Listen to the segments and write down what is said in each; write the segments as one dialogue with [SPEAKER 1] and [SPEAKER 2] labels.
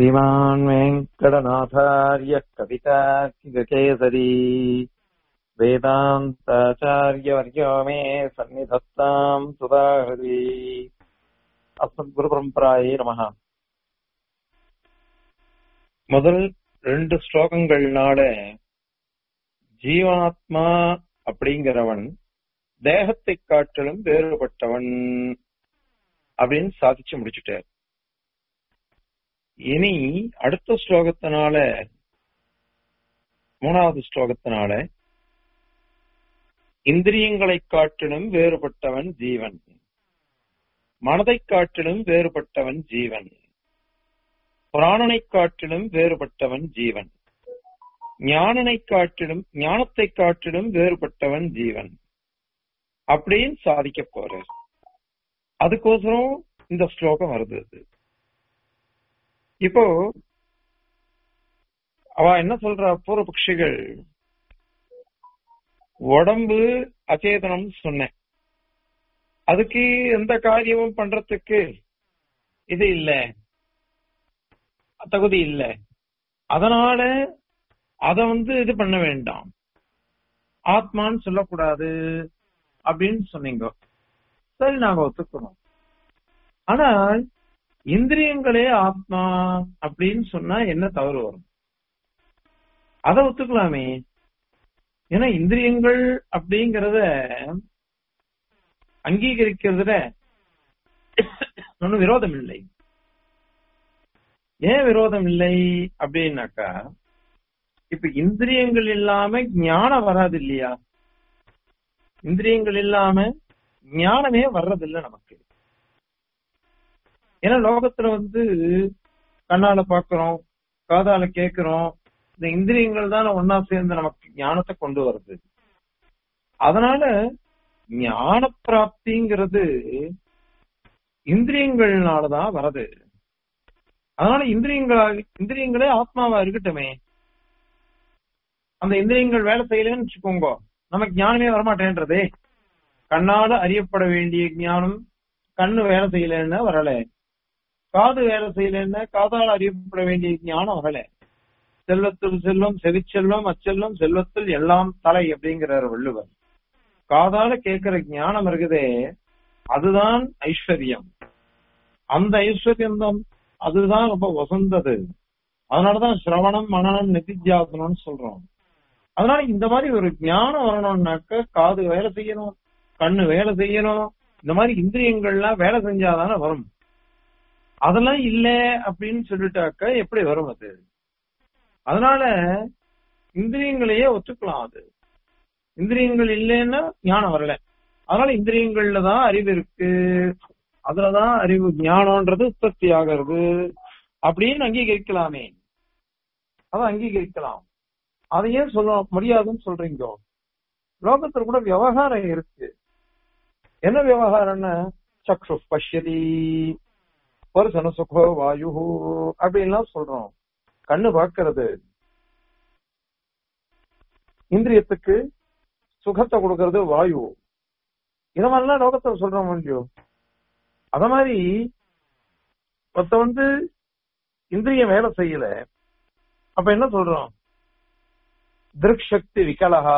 [SPEAKER 1] श्रीमान् वेङ्कटनाथार्य कवितार्किककेसरी वेदान्ताचार्यवर्यो मे सन्निधत्ताम् सुधाहरी அஸ்மத்குருபரம்பராயே நமக முதல் ரெண்டு ஸ்லோகங்கள்னால ஜீவாத்மா அப்படிங்கிறவன் தேகத்தை காட்டிலும் வேறுபட்டவன் அப்படின்னு சாதிச்சு முடிச்சுட்டார் இனி அடுத்த ஸ்லோகத்தினால மூணாவது ஸ்லோகத்தினால இந்திரியங்களை காட்டிலும் வேறுபட்டவன் ஜீவன் மனதை காட்டிலும் வேறுபட்டவன் ஜீவன் பிராணனை காட்டிலும் வேறுபட்டவன் ஜீவன் ஞானனை காட்டிலும் ஞானத்தை காட்டிலும் வேறுபட்டவன் ஜீவன் அப்படின்னு சாதிக்க போறார் அதுக்கோசரம் இந்த ஸ்லோகம் வருது அது இப்போ அவ என்ன சொல்றா பூர்வபக்ஷிகள் உடம்பு அச்சேதனம் சொன்னேன் அதுக்கு எந்த காரியமும் பண்றதுக்கு இது இல்ல தகுதி இல்ல அதனால அத வந்து இது பண்ண வேண்டாம் ஆத்மான்னு சொல்லக்கூடாது அப்படின்னு சொன்னீங்க சரி நாங்க ஒத்துக்கிறோம் ஆனால் இந்திரியங்களே ஆத்மா அப்படின்னு சொன்னா என்ன தவறு வரும் அதை ஒத்துக்கலாமே ஏன்னா இந்திரியங்கள் அப்படிங்கறத அங்கீகரிக்கிறதுல ஒன்னும் விரோதம் இல்லை ஏன் விரோதம் இல்லை அப்படின்னாக்கா இப்ப இந்திரியங்கள் இல்லாம ஞானம் வராது இல்லையா இந்திரியங்கள் இல்லாம ஞானமே வர்றதில்லை நமக்கு ஏன்னா லோகத்துல வந்து கண்ணால பாக்குறோம் காதால கேக்குறோம் இந்த இந்திரியங்கள் தான் ஒன்னா சேர்ந்து நமக்கு ஞானத்தை கொண்டு வருது அதனால ஞான பிராப்திங்கிறது இந்திரியங்கள்னாலதான் வரது அதனால இந்திரியங்களா இந்திரியங்களே ஆத்மாவா இருக்கட்டுமே அந்த இந்திரியங்கள் வேலை செய்யலன்னு வச்சுக்கோங்க நமக்கு ஞானமே வரமாட்டேன்றதே கண்ணால அறியப்பட வேண்டிய ஞானம் கண்ணு வேலை செய்யலன்னா வரல காது வேலை செய்யலன்னா காதால் அறியப்பட வேண்டிய ஞானம் வரல செல்வத்தில் செல்வம் செவிச்செல்வம் அச்செல்வம் செல்வத்தில் எல்லாம் தலை அப்படிங்கிறார் வள்ளுவர் காதால கேட்கிற ஞானம் இருக்குதே அதுதான் ஐஸ்வர்யம் அந்த ஐஸ்வர்யம் தான் அதுதான் ரொம்ப வசந்தது அதனாலதான் சிரவணம் மனநம் நெத்திஜாசனம்னு சொல்றோம் அதனால இந்த மாதிரி ஒரு ஞானம் வரணும்னாக்க காது வேலை செய்யணும் கண்ணு வேலை செய்யணும் இந்த மாதிரி இந்திரியங்கள்லாம் வேலை செஞ்சாதானே வரும் அதெல்லாம் இல்ல அப்படின்னு சொல்லிட்டாக்க எப்படி வரும் அது அதனால இந்திரியங்களையே ஒத்துக்கலாம் அது இந்திரியங்கள் இல்லைன்னா ஞானம் வரல அதனால இந்திரியங்கள்ல தான் அறிவு இருக்கு அதுலதான் அறிவு ஞானம்ன்றது உற்பத்தி ஆகிறது அப்படின்னு அங்கீகரிக்கலாமே அதை அங்கீகரிக்கலாம் அதை ஏன் சொல்ல முடியாதுன்னு சொல்றீங்க லோகத்துல கூட விவகாரம் இருக்கு என்ன விவகாரம்னா சக்ஷு பஷ்யதி பருசன சுகோ வாயு அப்படின்லாம் சொல்றோம் கண்ணு பார்க்கறது இந்திரியத்துக்கு சுகத்தை கொடுக்கறது வாயு இத மாதிரிலாம் லோகத்தை சொல்றோம் முடியும் அத மாதிரி ஒருத்த வந்து இந்திரியம் வேலை செய்யல அப்ப என்ன சொல்றோம் திருக் சக்தி விகலகா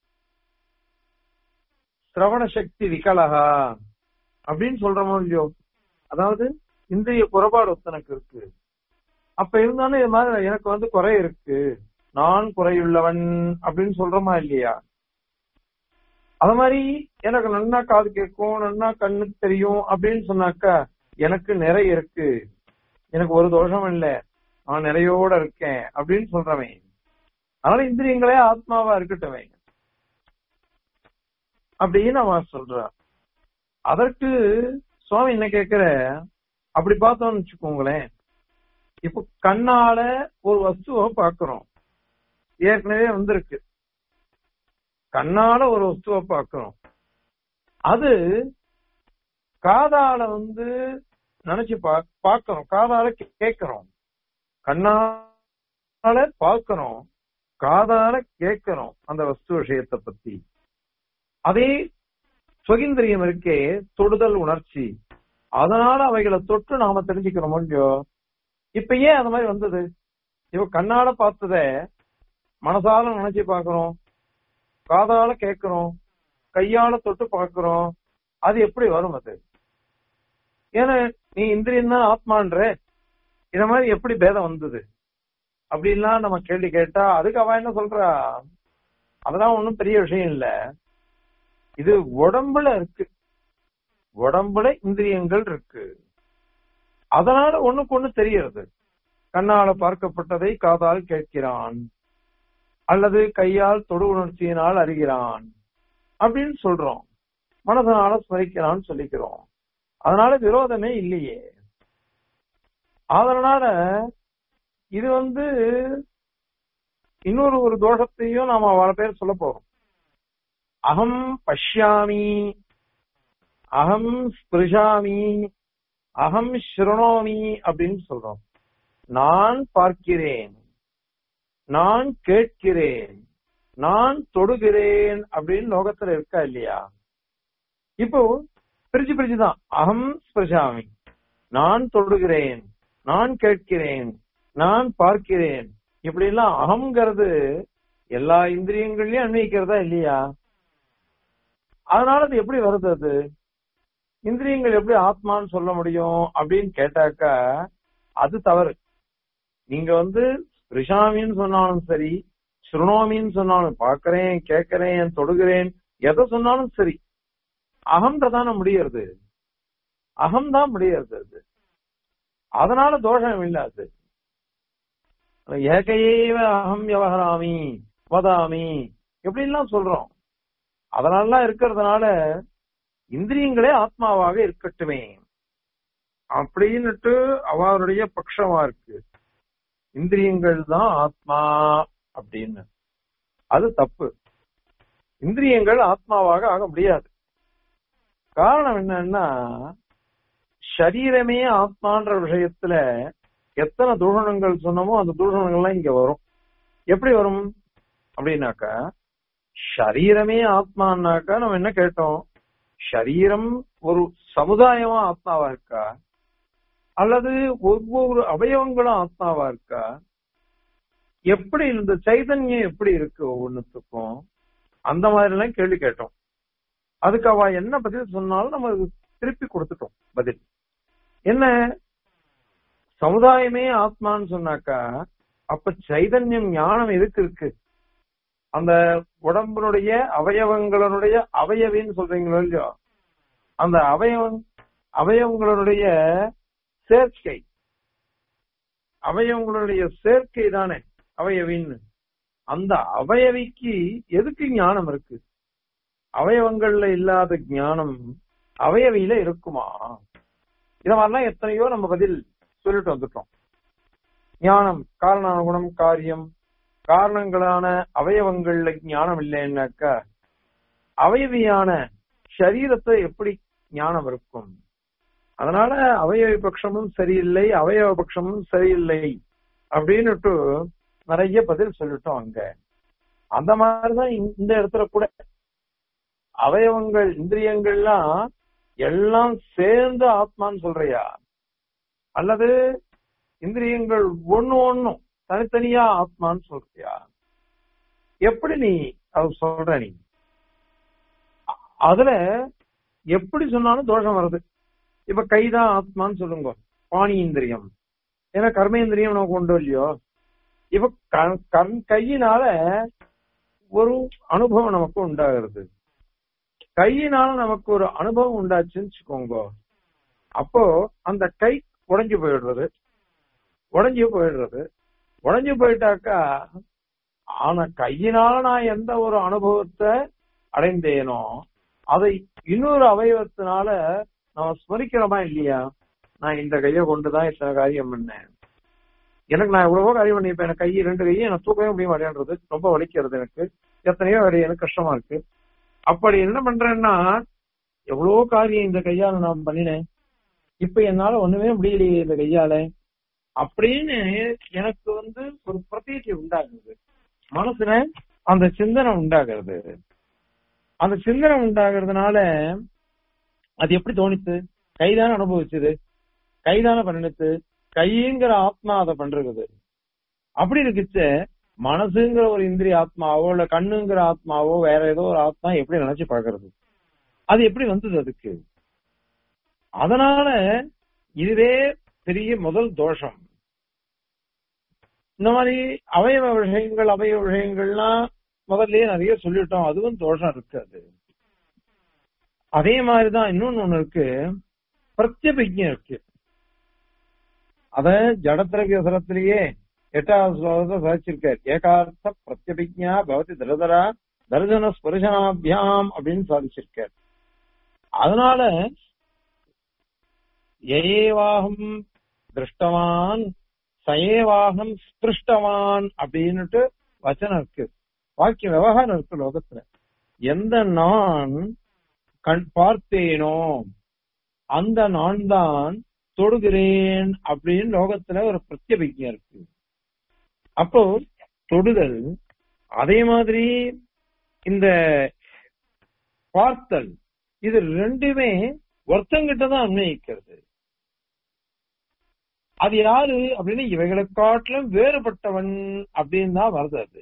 [SPEAKER 1] சிரவண சக்தி விகலகா அப்படின்னு சொல்றோமோ இல்லையோ அதாவது இந்திரிய குறைபாடு ஒருத்தனுக்கு இருக்கு அப்ப இருந்தாலும் இது மாதிரி எனக்கு வந்து குறை இருக்கு நான் குறையுள்ளவன் அப்படின்னு சொல்றோமா இல்லையா அத மாதிரி எனக்கு நன்னா காது கேட்கும் நன்னா கண்ணுக்கு தெரியும் அப்படின்னு சொன்னாக்கா எனக்கு நிறைய இருக்கு எனக்கு ஒரு தோஷம் இல்லை நான் நிறையோட இருக்கேன் அப்படின்னு சொல்றவன் அதனால இந்திரியங்களே ஆத்மாவா இருக்கட்டுமே அப்படின்னு அவன் சொல்றான் அதற்கு சுவாமி என்ன கேக்குற அப்படி பார்த்தோம்னு வச்சுக்கோங்களேன் இப்ப கண்ணால ஒரு வஸ்துவை பாக்குறோம் ஏற்கனவே வந்திருக்கு கண்ணால ஒரு வஸ்துவை பாக்குறோம் அது காதால வந்து நினைச்சு பாக்கிறோம் காதால கேட்கிறோம் கண்ணால பாக்கிறோம் காதால கேட்கிறோம் அந்த வஸ்து விஷயத்தை பத்தி அதே சுகிந்திரியம் இருக்கே தொடுதல் உணர்ச்சி அதனால அவைகளை தொட்டு நாம தெரிஞ்சுக்கிறோம் இல்லையோ இப்ப ஏன் அந்த மாதிரி வந்தது இப்ப கண்ணால பார்த்தத மனசால நினைச்சு பாக்குறோம் காதால கேட்கிறோம் கையால தொட்டு பார்க்கிறோம் அது எப்படி வரும் அது ஏன்னா நீ இந்திரியன் தான் ஆத்மான்ற இத மாதிரி எப்படி பேதம் வந்தது அப்படின்லாம் நம்ம கேள்வி கேட்டா அதுக்கு அவ என்ன சொல்றா அதெல்லாம் ஒண்ணும் பெரிய விஷயம் இல்ல இது உடம்புல இருக்கு உடம்புல இந்திரியங்கள் இருக்கு அதனால ஒண்ணுக்கு ஒண்ணு தெரியறது கண்ணால பார்க்கப்பட்டதை காதால் கேட்கிறான் அல்லது கையால் தொடு உணர்ச்சியினால் அறிகிறான் அப்படின்னு சொல்றோம் மனதனால ஸ்மரிக்கிறான்னு சொல்லிக்கிறோம் அதனால விரோதமே இல்லையே அதனால இது வந்து இன்னொரு ஒரு தோஷத்தையும் நாம பல பேர் சொல்ல போறோம் அகம் பஷ்யாமி அகம் ஸ்பிருஷாமி அகம் ஸ்ருணோமி அப்படின்னு சொல்றோம் நான் பார்க்கிறேன் நான் கேட்கிறேன் நான் தொடுகிறேன் அப்படின்னு லோகத்துல இருக்கா இல்லையா இப்போ பிரிச்சு பிரிச்சுதான் அகம் ஸ்பிருஷாமி நான் தொடுகிறேன் நான் கேட்கிறேன் நான் பார்க்கிறேன் இப்படி எல்லாம் அகங்கிறது எல்லா இந்திரியங்கள்லயும் அன்வயிக்கிறதா இல்லையா அதனால அது எப்படி வருது அது இந்திரியங்கள் எப்படி ஆத்மான்னு சொல்ல முடியும் அப்படின்னு கேட்டாக்கா அது தவறு நீங்க வந்து ரிஷாமின்னு சொன்னாலும் சரி ஸ்ருணோமின்னு சொன்னாலும் பாக்குறேன் கேட்கிறேன் தொடுகிறேன் எதை சொன்னாலும் சரி அகம்ன்றதான முடியறது அகம் தான் முடியறது அது அதனால தோஷம் இல்ல அது ஏகையேவ அகம் விவகராமி வதாமி எப்படின்லாம் சொல்றோம் அதனாலலாம் இருக்கிறதுனால இந்திரியங்களே ஆத்மாவாக இருக்கட்டுமே அப்படின்னுட்டு அவருடைய பட்சமா இருக்கு இந்திரியங்கள் தான் ஆத்மா அப்படின்னு அது தப்பு இந்திரியங்கள் ஆத்மாவாக ஆக முடியாது காரணம் என்னன்னா சரீரமே ஆத்மான்ற விஷயத்துல எத்தனை தூஷணங்கள் சொன்னமோ அந்த தூஷணங்கள்லாம் இங்க வரும் எப்படி வரும் அப்படின்னாக்கா சரீரமே ஆத்மான்னாக்கா நம்ம என்ன கேட்டோம் சரீரம் ஒரு சமுதாயமா ஆத்மாவா இருக்கா அல்லது ஒவ்வொரு அவயவங்களும் ஆத்மாவா இருக்கா எப்படி இந்த சைதன்யம் எப்படி இருக்கு ஒவ்வொன்றுத்துக்கும் அந்த மாதிரி எல்லாம் கேள்வி கேட்டோம் அதுக்கு அவ என்ன பதில் சொன்னாலும் நம்ம திருப்பி கொடுத்துட்டோம் பதில் என்ன சமுதாயமே ஆத்மான்னு சொன்னாக்கா அப்ப சைதன்யம் ஞானம் எதுக்கு இருக்கு அந்த உடம்பினுடைய அவயவங்களுடைய அவயவின்னு சொல்றீங்களோ இல்லையோ அந்த அவயவம் அவயவங்களுடைய சேர்க்கை அவயவங்களுடைய சேர்க்கை தானே அவயவின்னு அந்த அவயவிக்கு எதுக்கு ஞானம் இருக்கு அவயவங்கள்ல இல்லாத ஞானம் அவயவியில இருக்குமா இத மாதிரிலாம் எத்தனையோ நம்ம பதில் சொல்லிட்டு வந்துட்டோம் ஞானம் காரணானுகுணம் காரியம் காரணங்களான அவயவங்கள்ல ஞானம் இல்லைன்னாக்கா அவயவியான சரீரத்தை எப்படி ஞானம் இருக்கும் அதனால அவயவ பட்சமும் சரியில்லை அவயவ பட்சமும் சரியில்லை அப்படின்னுட்டு நிறைய பதில் சொல்லிட்டோம் அங்க அந்த மாதிரிதான் இந்த இடத்துல கூட அவயவங்கள் இந்திரியங்கள்லாம் எல்லாம் சேர்ந்து ஆத்மான்னு சொல்றியா அல்லது இந்திரியங்கள் ஒண்ணு ஒண்ணும் தனித்தனியா ஆத்மான்னு சொல்றியா எப்படி நீ அது சொல்ற நீ அதுல எப்படி சொன்னாலும் தோஷம் வருது இப்ப கைதான் ஆத்மான்னு சொல்லுங்க பாணி இந்திரியம் ஏன்னா கர்மேந்திரியம் நமக்கு கொண்டு இல்லையோ இப்ப கண் கையினால ஒரு அனுபவம் நமக்கு உண்டாகிறது கையினால நமக்கு ஒரு அனுபவம் உண்டாச்சுன்னு வச்சுக்கோங்க அப்போ அந்த கை உடைஞ்சு போயிடுறது உடைஞ்சு போயிடுறது உடைஞ்சு போயிட்டாக்கா ஆனா கையினால நான் எந்த ஒரு அனுபவத்தை அடைந்தேனோ அதை இன்னொரு அவயவத்தினால நம்ம ஸ்மரிக்கிறோமா இல்லையா நான் இந்த கையை கொண்டுதான் இத்தனை காரியம் பண்ணேன் எனக்கு நான் எவ்வளவோ காரியம் பண்ணிருப்பேன் எனக்கு கை ரெண்டு கையை எனக்கு தூக்கவே முடிய மாட்டேன்றது ரொம்ப வலிக்கிறது எனக்கு எத்தனையோ வேலை எனக்கு கஷ்டமா இருக்கு அப்படி என்ன பண்றேன்னா எவ்வளவோ காரியம் இந்த கையால நான் பண்ணினேன் இப்ப என்னால ஒண்ணுமே முடியலையே இந்த கையால அப்படின்னு எனக்கு வந்து ஒரு பிரதீதி உண்டாகுது மனசுல அந்த சிந்தனை உண்டாகிறது அந்த சிந்தனை உண்டாகிறதுனால அது எப்படி தோணித்து கைதான அனுபவிச்சது கைதான பண்ணினது கைங்கிற ஆத்மா அதை பண்றது அப்படி இருக்குச்ச மனசுங்கிற ஒரு இந்திரிய ஆத்மாவோ இல்ல கண்ணுங்கிற ஆத்மாவோ வேற ஏதோ ஒரு ஆத்மா எப்படி நினைச்சு பாக்குறது அது எப்படி வந்தது அதுக்கு அதனால இதுவே பெரிய முதல் தோஷம் இந்த மாதிரி அவயவ விஷயங்கள் அவயவ விஷயங்கள்லாம் முதல்லயே நிறைய சொல்லிட்டோம் அதுவும் தோஷம் இருக்காது அதே மாதிரிதான் இன்னொன்னு ஒண்ணு இருக்கு பிரத்யபிஜம் இருக்கு அத ஜடத்திரகசரத்திலேயே எட்டாவது ஸ்லோகத்தை சாதிச்சிருக்கார் ஏகார்த்த பிரத்யபிஜா பவதி திருதரா தர்ஜன ஸ்பர்சனாபியாம் அப்படின்னு சாதிச்சிருக்கார் அதனால ஏவாகம் திருஷ்டவான் சயேவாகம் ஸ்பிருஷ்டவான் அப்படின்னுட்டு வச்சனம் இருக்கு வாக்கிய விவகாரம் இருக்கு லோகத்துல எந்த நான் கண் பார்த்தேனோ அந்த நான் தான் தொடுகிறேன் அப்படின்னு லோகத்துல ஒரு பிரத்யபிஜம் இருக்கு அப்போ தொடுதல் அதே மாதிரி இந்த பார்த்தல் இது ரெண்டுமே ஒருத்தங்கிட்ட தான் அன்வயிக்கிறது அது யாரு அப்படின்னு இவைகளை காட்டிலும் வேறுபட்டவன் அப்படின்னு தான் வருது அது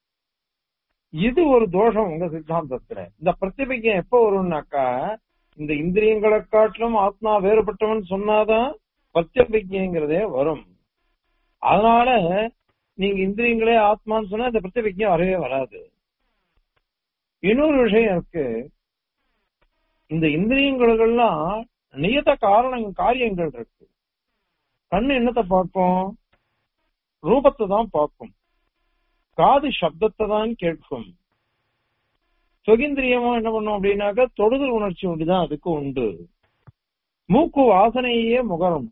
[SPEAKER 1] இது ஒரு தோஷம் உங்க சித்தாந்தத்துல இந்த பிரத்திபிக்கம் எப்ப வரும்னாக்கா இந்த இந்திரியங்களை காட்டிலும் ஆத்மா வேறுபட்டவன் சொன்னாதான் பிரத்யபிக்கைங்கிறதே வரும் அதனால நீங்க இந்திரியங்களே ஆத்மான்னு சொன்னா இந்த பிரத்யபிக்கம் வரவே வராது இன்னொரு விஷயம் இருக்கு இந்த இந்திரியங்களுக்கெல்லாம் நியத காரணம் காரியங்கள் இருக்கு கண்ணு என்னத்தை பார்க்கும் ரூபத்தை தான் பார்க்கும் காது சப்தத்தை தான் கேட்கும் சுகிந்திரியமா என்ன பண்ணும் அப்படின்னாக்கா தொடுதல் உணர்ச்சி உண்டுதான் அதுக்கு உண்டு மூக்கு வாசனையே முகரும்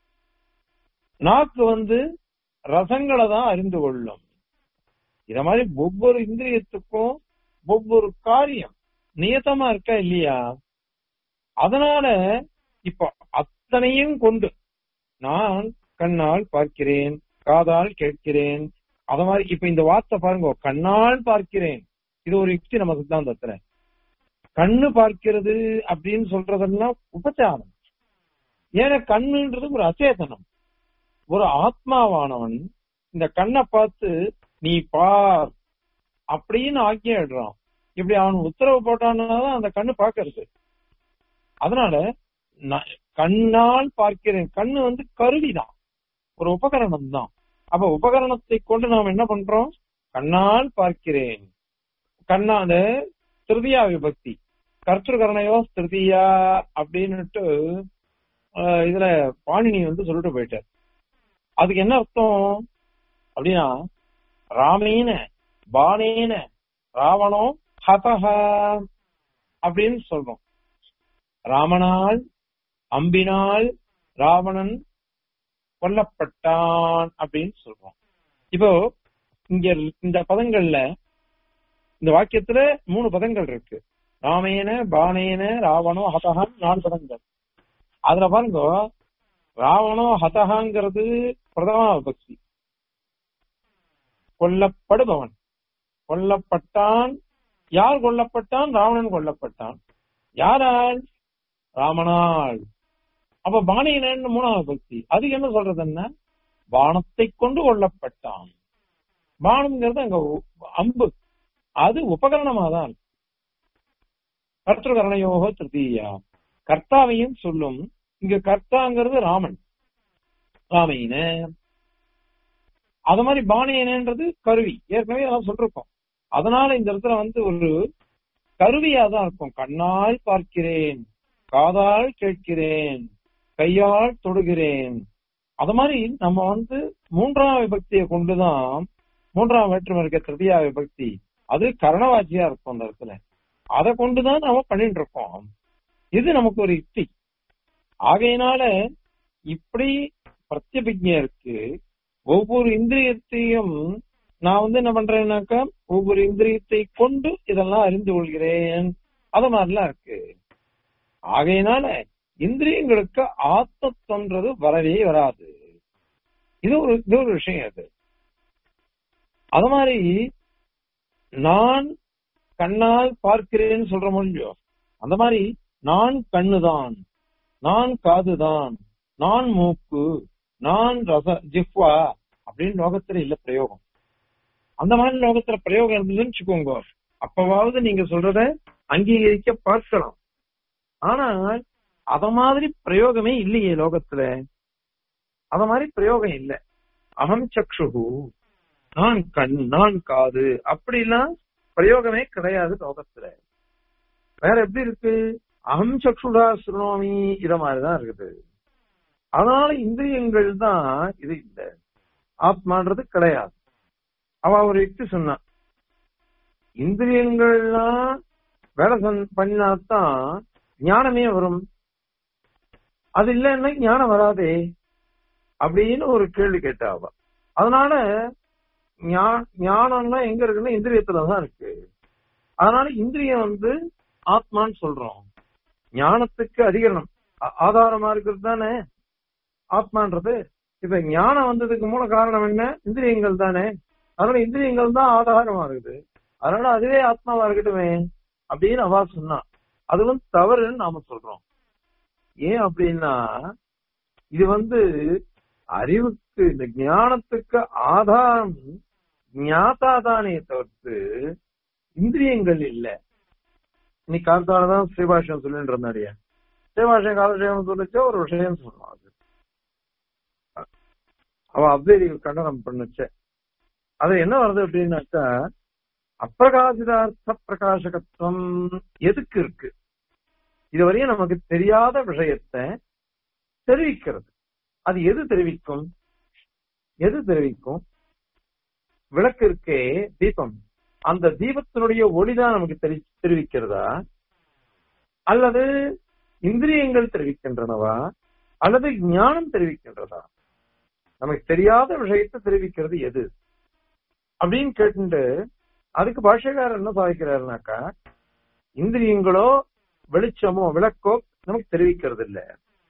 [SPEAKER 1] நாக்கு வந்து ரசங்களை தான் அறிந்து கொள்ளும் இத மாதிரி ஒவ்வொரு இந்திரியத்துக்கும் ஒவ்வொரு காரியம் நியத்தமா இருக்கா இல்லையா அதனால இப்ப அத்தனையும் கொண்டு நான் கண்ணால் பார்க்கிறேன் காதால் கேட்கிறேன் அத மாதிரி இப்ப இந்த வார்த்தை பாருங்க கண்ணால் பார்க்கிறேன் இது ஒரு யுக்தி நம்ம சித்தாந்தத்துல கண்ணு பார்க்கிறது அப்படின்னு சொல்றதெல்லாம் உபச்சாரம் ஏன்னா கண்ணுன்றது ஒரு அச்சேதனம் ஒரு ஆத்மாவானவன் இந்த கண்ணை பார்த்து நீ பார் அப்படின்னு ஆக்கியிடுறான் இப்படி அவன் உத்தரவு போட்டான்னாதான் அந்த கண்ணு பார்க்கறது அதனால கண்ணால் பார்க்கிறேன் கண்ணு வந்து கருவிதான் ஒரு உபகரணம் தான் அப்ப உபகரணத்தை கொண்டு நாம் என்ன பண்றோம் கண்ணால் பார்க்கிறேன் கண்ணால திருதியா விபக்தி கர்த்தகரணையோ திருதியா அப்படின்னுட்டு இதுல பாணினி வந்து சொல்லிட்டு போயிட்டார் அதுக்கு என்ன அர்த்தம் அப்படின்னா ராமேன பானேன ராவணோ ஹதஹ அப்படின்னு சொல்றோம் ராமனால் அம்பினால் ராவணன் கொல்லப்பட்டான் அப்படின்னு சொல்றோம் இப்போ இங்க இந்த பதங்கள்ல இந்த வாக்கியத்துல மூணு பதங்கள் இருக்கு ராமேன பானேன ராவணோ ஹதஹான் நாலு பதங்கள் அதுல பாருங்க ராவணோ ஹதஹாங்கிறது பிரதம விபக்தி கொல்லப்படுபவன் கொல்லப்பட்டான் யார் கொல்லப்பட்டான் ராவணன் கொல்லப்பட்டான் யாரால் ராமனால் அப்ப பாணியனன் மூணாவது பக்தி அதுக்கு என்ன சொல்றது என்ன பானத்தை கொண்டு கொல்லப்பட்டான் பானம்ங்கிறது அங்க அம்பு அது உபகரணமா தான் கர்த்தகரணயோக திருத்தீயா கர்த்தாவையும் சொல்லும் இங்க கர்த்தாங்கிறது ராமன் ராமையின அது மாதிரி பாணியனன்றது கருவி ஏற்கனவே அதான் சொல்லிருக்கோம் அதனால இந்த இடத்துல வந்து ஒரு கருவியா தான் இருக்கும் கண்ணால் பார்க்கிறேன் காதால் கேட்கிறேன் கையால் தொடுகிறேன் அது மாதிரி நம்ம வந்து மூன்றாம் விபக்தியை கொண்டுதான் மூன்றாம் வேற்றுமை இருக்க திருதியா விபக்தி அது கரணவாட்சியா இருக்கும் அந்த இடத்துல அதை கொண்டுதான் நாம பண்ணிட்டு இருக்கோம் இது நமக்கு ஒரு யுக்தி ஆகையினால இப்படி பிரத்யபிஜை இருக்கு ஒவ்வொரு இந்திரியத்தையும் நான் வந்து என்ன பண்றேன்னாக்கா ஒவ்வொரு இந்திரியத்தை கொண்டு இதெல்லாம் அறிந்து கொள்கிறேன் அது மாதிரிலாம் இருக்கு ஆகையினால இந்திரியங்களுக்கு ஆத்மத்தன்றது வரவே வராது இது ஒரு இது ஒரு விஷயம் அது அது மாதிரி நான் கண்ணால் பார்க்கிறேன்னு சொல்ற முடியும் அந்த மாதிரி நான் கண்ணுதான் நான் காதுதான் நான் மூக்கு நான் ரச ஜிஹ்வா அப்படின்னு லோகத்துல இல்ல பிரயோகம் அந்த மாதிரி லோகத்துல பிரயோகம் இருந்ததுன்னு வச்சுக்கோங்க அப்பவாவது நீங்க சொல்றத அங்கீகரிக்க பார்க்கலாம் ஆனால் அத மாதிரி பிரயோகமே இல்லையே லோகத்துல அத மாதிரி பிரயோகம் இல்ல அகம் சக்ஷுகு நான் கண் நான் காது அப்படிலாம் பிரயோகமே கிடையாது லோகத்துல வேற எப்படி இருக்கு அகம் சக்ஷுடா சுரோமி இத மாதிரிதான் இருக்குது அதனால இந்திரியங்கள் தான் இது இல்ல ஆத்மான்றது கிடையாது அவ ஒரு யுக்தி சொன்னா இந்திரியங்கள்லாம் வேலை சன்- பண்ணினாத்தான் ஞானமே வரும் அது இல்லைன்னா ஞானம் வராதே அப்படின்னு ஒரு கேள்வி கேட்டா அவ அதனால ஞா- ஞானம்லாம் எங்க இருக்குன்னா இந்திரியத்துலதான் இருக்கு அதனால இந்திரியம் வந்து ஆத்மான்னு சொல்றோம் ஞானத்துக்கு அதிகரணம் ஆ- ஆதாரமா இருக்கிறது தானே ஆத்மான்றது இப்ப ஞானம் வந்ததுக்கு மூல காரணம் என்ன இந்திரியங்கள் தானே அதனால இந்திரியங்கள் தான் ஆதாரமா இருக்குது அதனால அதுவே ஆத்மாவா இருக்கட்டுமே அப்படின்னு அவா சொன்னா அது வந்து தவறுன்னு நாம சொல்றோம் ஏன் அப்படின்னா இது வந்து அறிவுக்கு இந்த ஞானத்துக்கு ஆதாரம் ஞாதா தானே தவிர்த்து இந்திரியங்கள் இல்ல இன்னைக்கு காலத்தால தான் ஸ்ரீபாஷம் சொல்லிட்டு இருந்தாடியா ஸ்ரீபாஷம் காலசேவம் சொல்லிச்சா ஒரு விஷயம் சொன்னான் அது அவ அவ்வேரி கண்டனம் பண்ணுச்ச அது என்ன வருது அப்படின்னாக்கா அப்பிரகாசிதார்த்த பிரகாசகத்துவம் எதுக்கு இருக்கு இதுவரையும் நமக்கு தெரியாத விஷயத்தை தெரிவிக்கிறது அது எது தெரிவிக்கும் எது தெரிவிக்கும் விளக்கு இருக்கே தீபம் அந்த தீபத்தினுடைய ஒளிதான் நமக்கு தெரி- தெரிவிக்கிறதா அல்லது இந்திரியங்கள் தெரிவிக்கின்றனவா அல்லது ஞானம் தெரிவிக்கின்றதா நமக்கு தெரியாத விஷயத்தை தெரிவிக்கிறது எது அப்படின்னு கேட்டுட்டு அதுக்கு பாஷகாரர் என்ன சாதிக்கிறாருனாக்கா இந்திரியங்களோ வெளிச்சமோ விளக்கோ நமக்கு தெரிவிக்கிறது இல்ல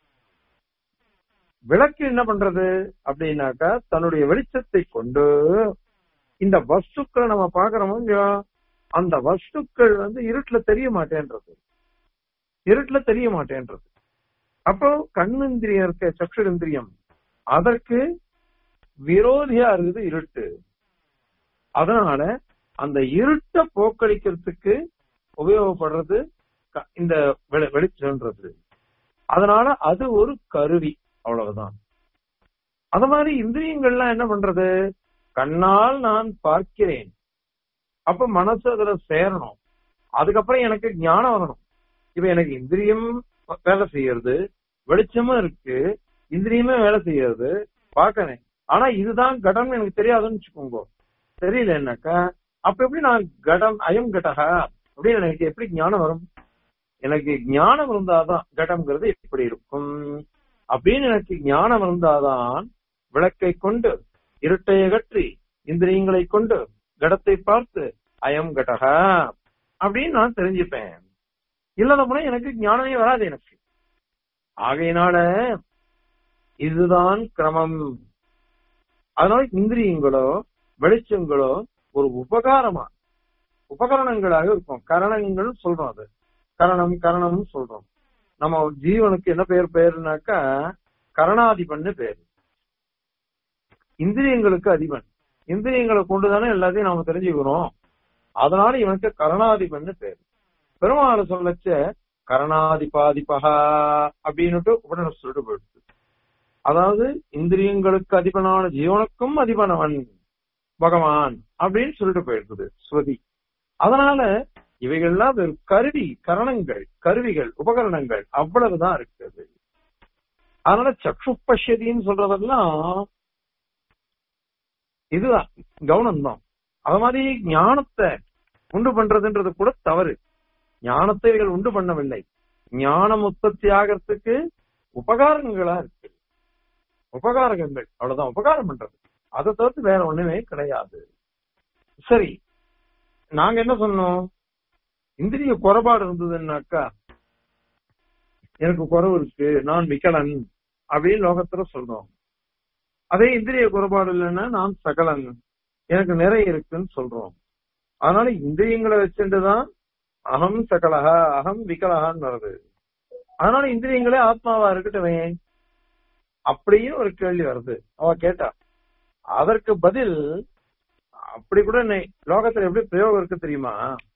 [SPEAKER 1] விளக்கு என்ன பண்றது அப்படின்னாக்கா தன்னுடைய வெளிச்சத்தை கொண்டு இந்த வஸ்துக்களை நம்ம பாக்குறோமோ இல்லையோ அந்த வஸ்துக்கள் வந்து இருட்டுல தெரிய மாட்டேன்றது இருட்டுல தெரிய மாட்டேன்றது அப்போ கண்ணிந்திரியம் இருக்க சக்ஷுரிந்திரியம் அதற்கு விரோதியா இருக்குது இருட்டு அதனால அந்த இருட்டை போக்கடிக்கிறதுக்கு உபயோகப்படுறது க- இந்த வெளி- வெளிச்சம்ன்றது அதனால அது ஒரு கருவி அவ்வளவுதான் அது மாதிரி இந்திரியங்கள்லாம் என்ன பண்றது கண்ணால் நான் பார்க்கிறேன் அப்ப மனசு அதுல சேரணும் அதுக்கப்புறம் எனக்கு ஞானம் வரணும் இப்ப எனக்கு இந்திரியம் வேலை செய்யறது வெளிச்சமும் இருக்கு இந்திரியமே வேலை செய்யறது பார்க்கறேன் ஆனா இதுதான் கடம் எனக்கு தெரியாதுன்னு வச்சுக்கோங்க தெரியல என்னக்கா அப்ப எப்படி நான் கடம் அயம் கடகா அப்படின்னு எனக்கு எப்படி ஞானம் வரும் எனக்கு ஞானம் இருந்தாதான் கடம்ங்கிறது எப்படி இருக்கும் அப்படின்னு எனக்கு ஞானம் இருந்தாதான் விளக்கை கொண்டு இருட்டை அகற்றி இந்திரியங்களை கொண்டு கடத்தை பார்த்து அயம் கடகா அப்படின்னு நான் தெரிஞ்சுப்பேன் இல்லாத போனா எனக்கு ஞானமே வராது எனக்கு ஆகையினால இதுதான் கிரமம் அதனால இந்திரியங்களோ வெளிச்சங்களோ ஒரு உபகாரமா உபகரணங்களாக இருக்கும் கரணங்கள் சொல்றோம் அது கரணம் கரணம் சொல்றோம் நம்ம ஜீவனுக்கு என்ன பேர் பேருனாக்கா கரணாதிபன்னு பேர் இந்திரியங்களுக்கு அதிபன் இந்திரியங்களை கொண்டுதானே எல்லாத்தையும் நாம தெரிஞ்சுக்கிறோம் அதனால இவனுக்கு கரணாதிபன்னு பேர் பெருமாள் சொல்லச்ச கரணாதிபாதிபகா அப்படின்னுட்டு உடனே சொல்லிட்டு போயிடுச்சு அதாவது இந்திரியங்களுக்கு அதிபனான ஜீவனுக்கும் அதிபனவன் பகவான் அப்படின்னு சொல்லிட்டு போயிருக்குது ஸ்ருதி அதனால இவைகள்லாம் வெறும் கருவி கரணங்கள் கருவிகள் உபகரணங்கள் அவ்வளவுதான் இருக்குது அதனால சக்ஷு பஷ்யதின்னு சொல்றதெல்லாம் இதுதான் கவனம் தான் அது மாதிரி ஞானத்தை உண்டு பண்றதுன்றது கூட தவறு ஞானத்தை இவர்கள் உண்டு பண்ணவில்லை ஞானம் உற்பத்தி ஆகிறதுக்கு உபகாரங்களா இருக்கு உபகாரகங்கள் அவ்வளவுதான் உபகாரம் பண்றது அதை தவிர்த்து வேற ஒண்ணுமே கிடையாது சரி நாங்க என்ன சொன்னோம் இந்திரிய குறைபாடு இருந்ததுன்னாக்கா எனக்கு குறைவு இருக்கு நான் விக்கலன் அப்படின்னு லோகத்துல சொல்றோம் அதே இந்திரிய குறைபாடு இல்லைன்னா நான் சகலன் எனக்கு நிறைய இருக்குன்னு சொல்றோம் அதனால இந்திரியங்களை வச்சுட்டுதான் அகம் சகலகா அகம் விகலகான்னு வருது அதனால இந்திரியங்களே ஆத்மாவா இருக்கட்டுமே அப்படின்னு ஒரு கேள்வி வருது அவ கேட்டா அதற்கு பதில் அப்படி கூட நெ- லோகத்துல எப்படி பிரயோகம் இருக்கு தெரியுமா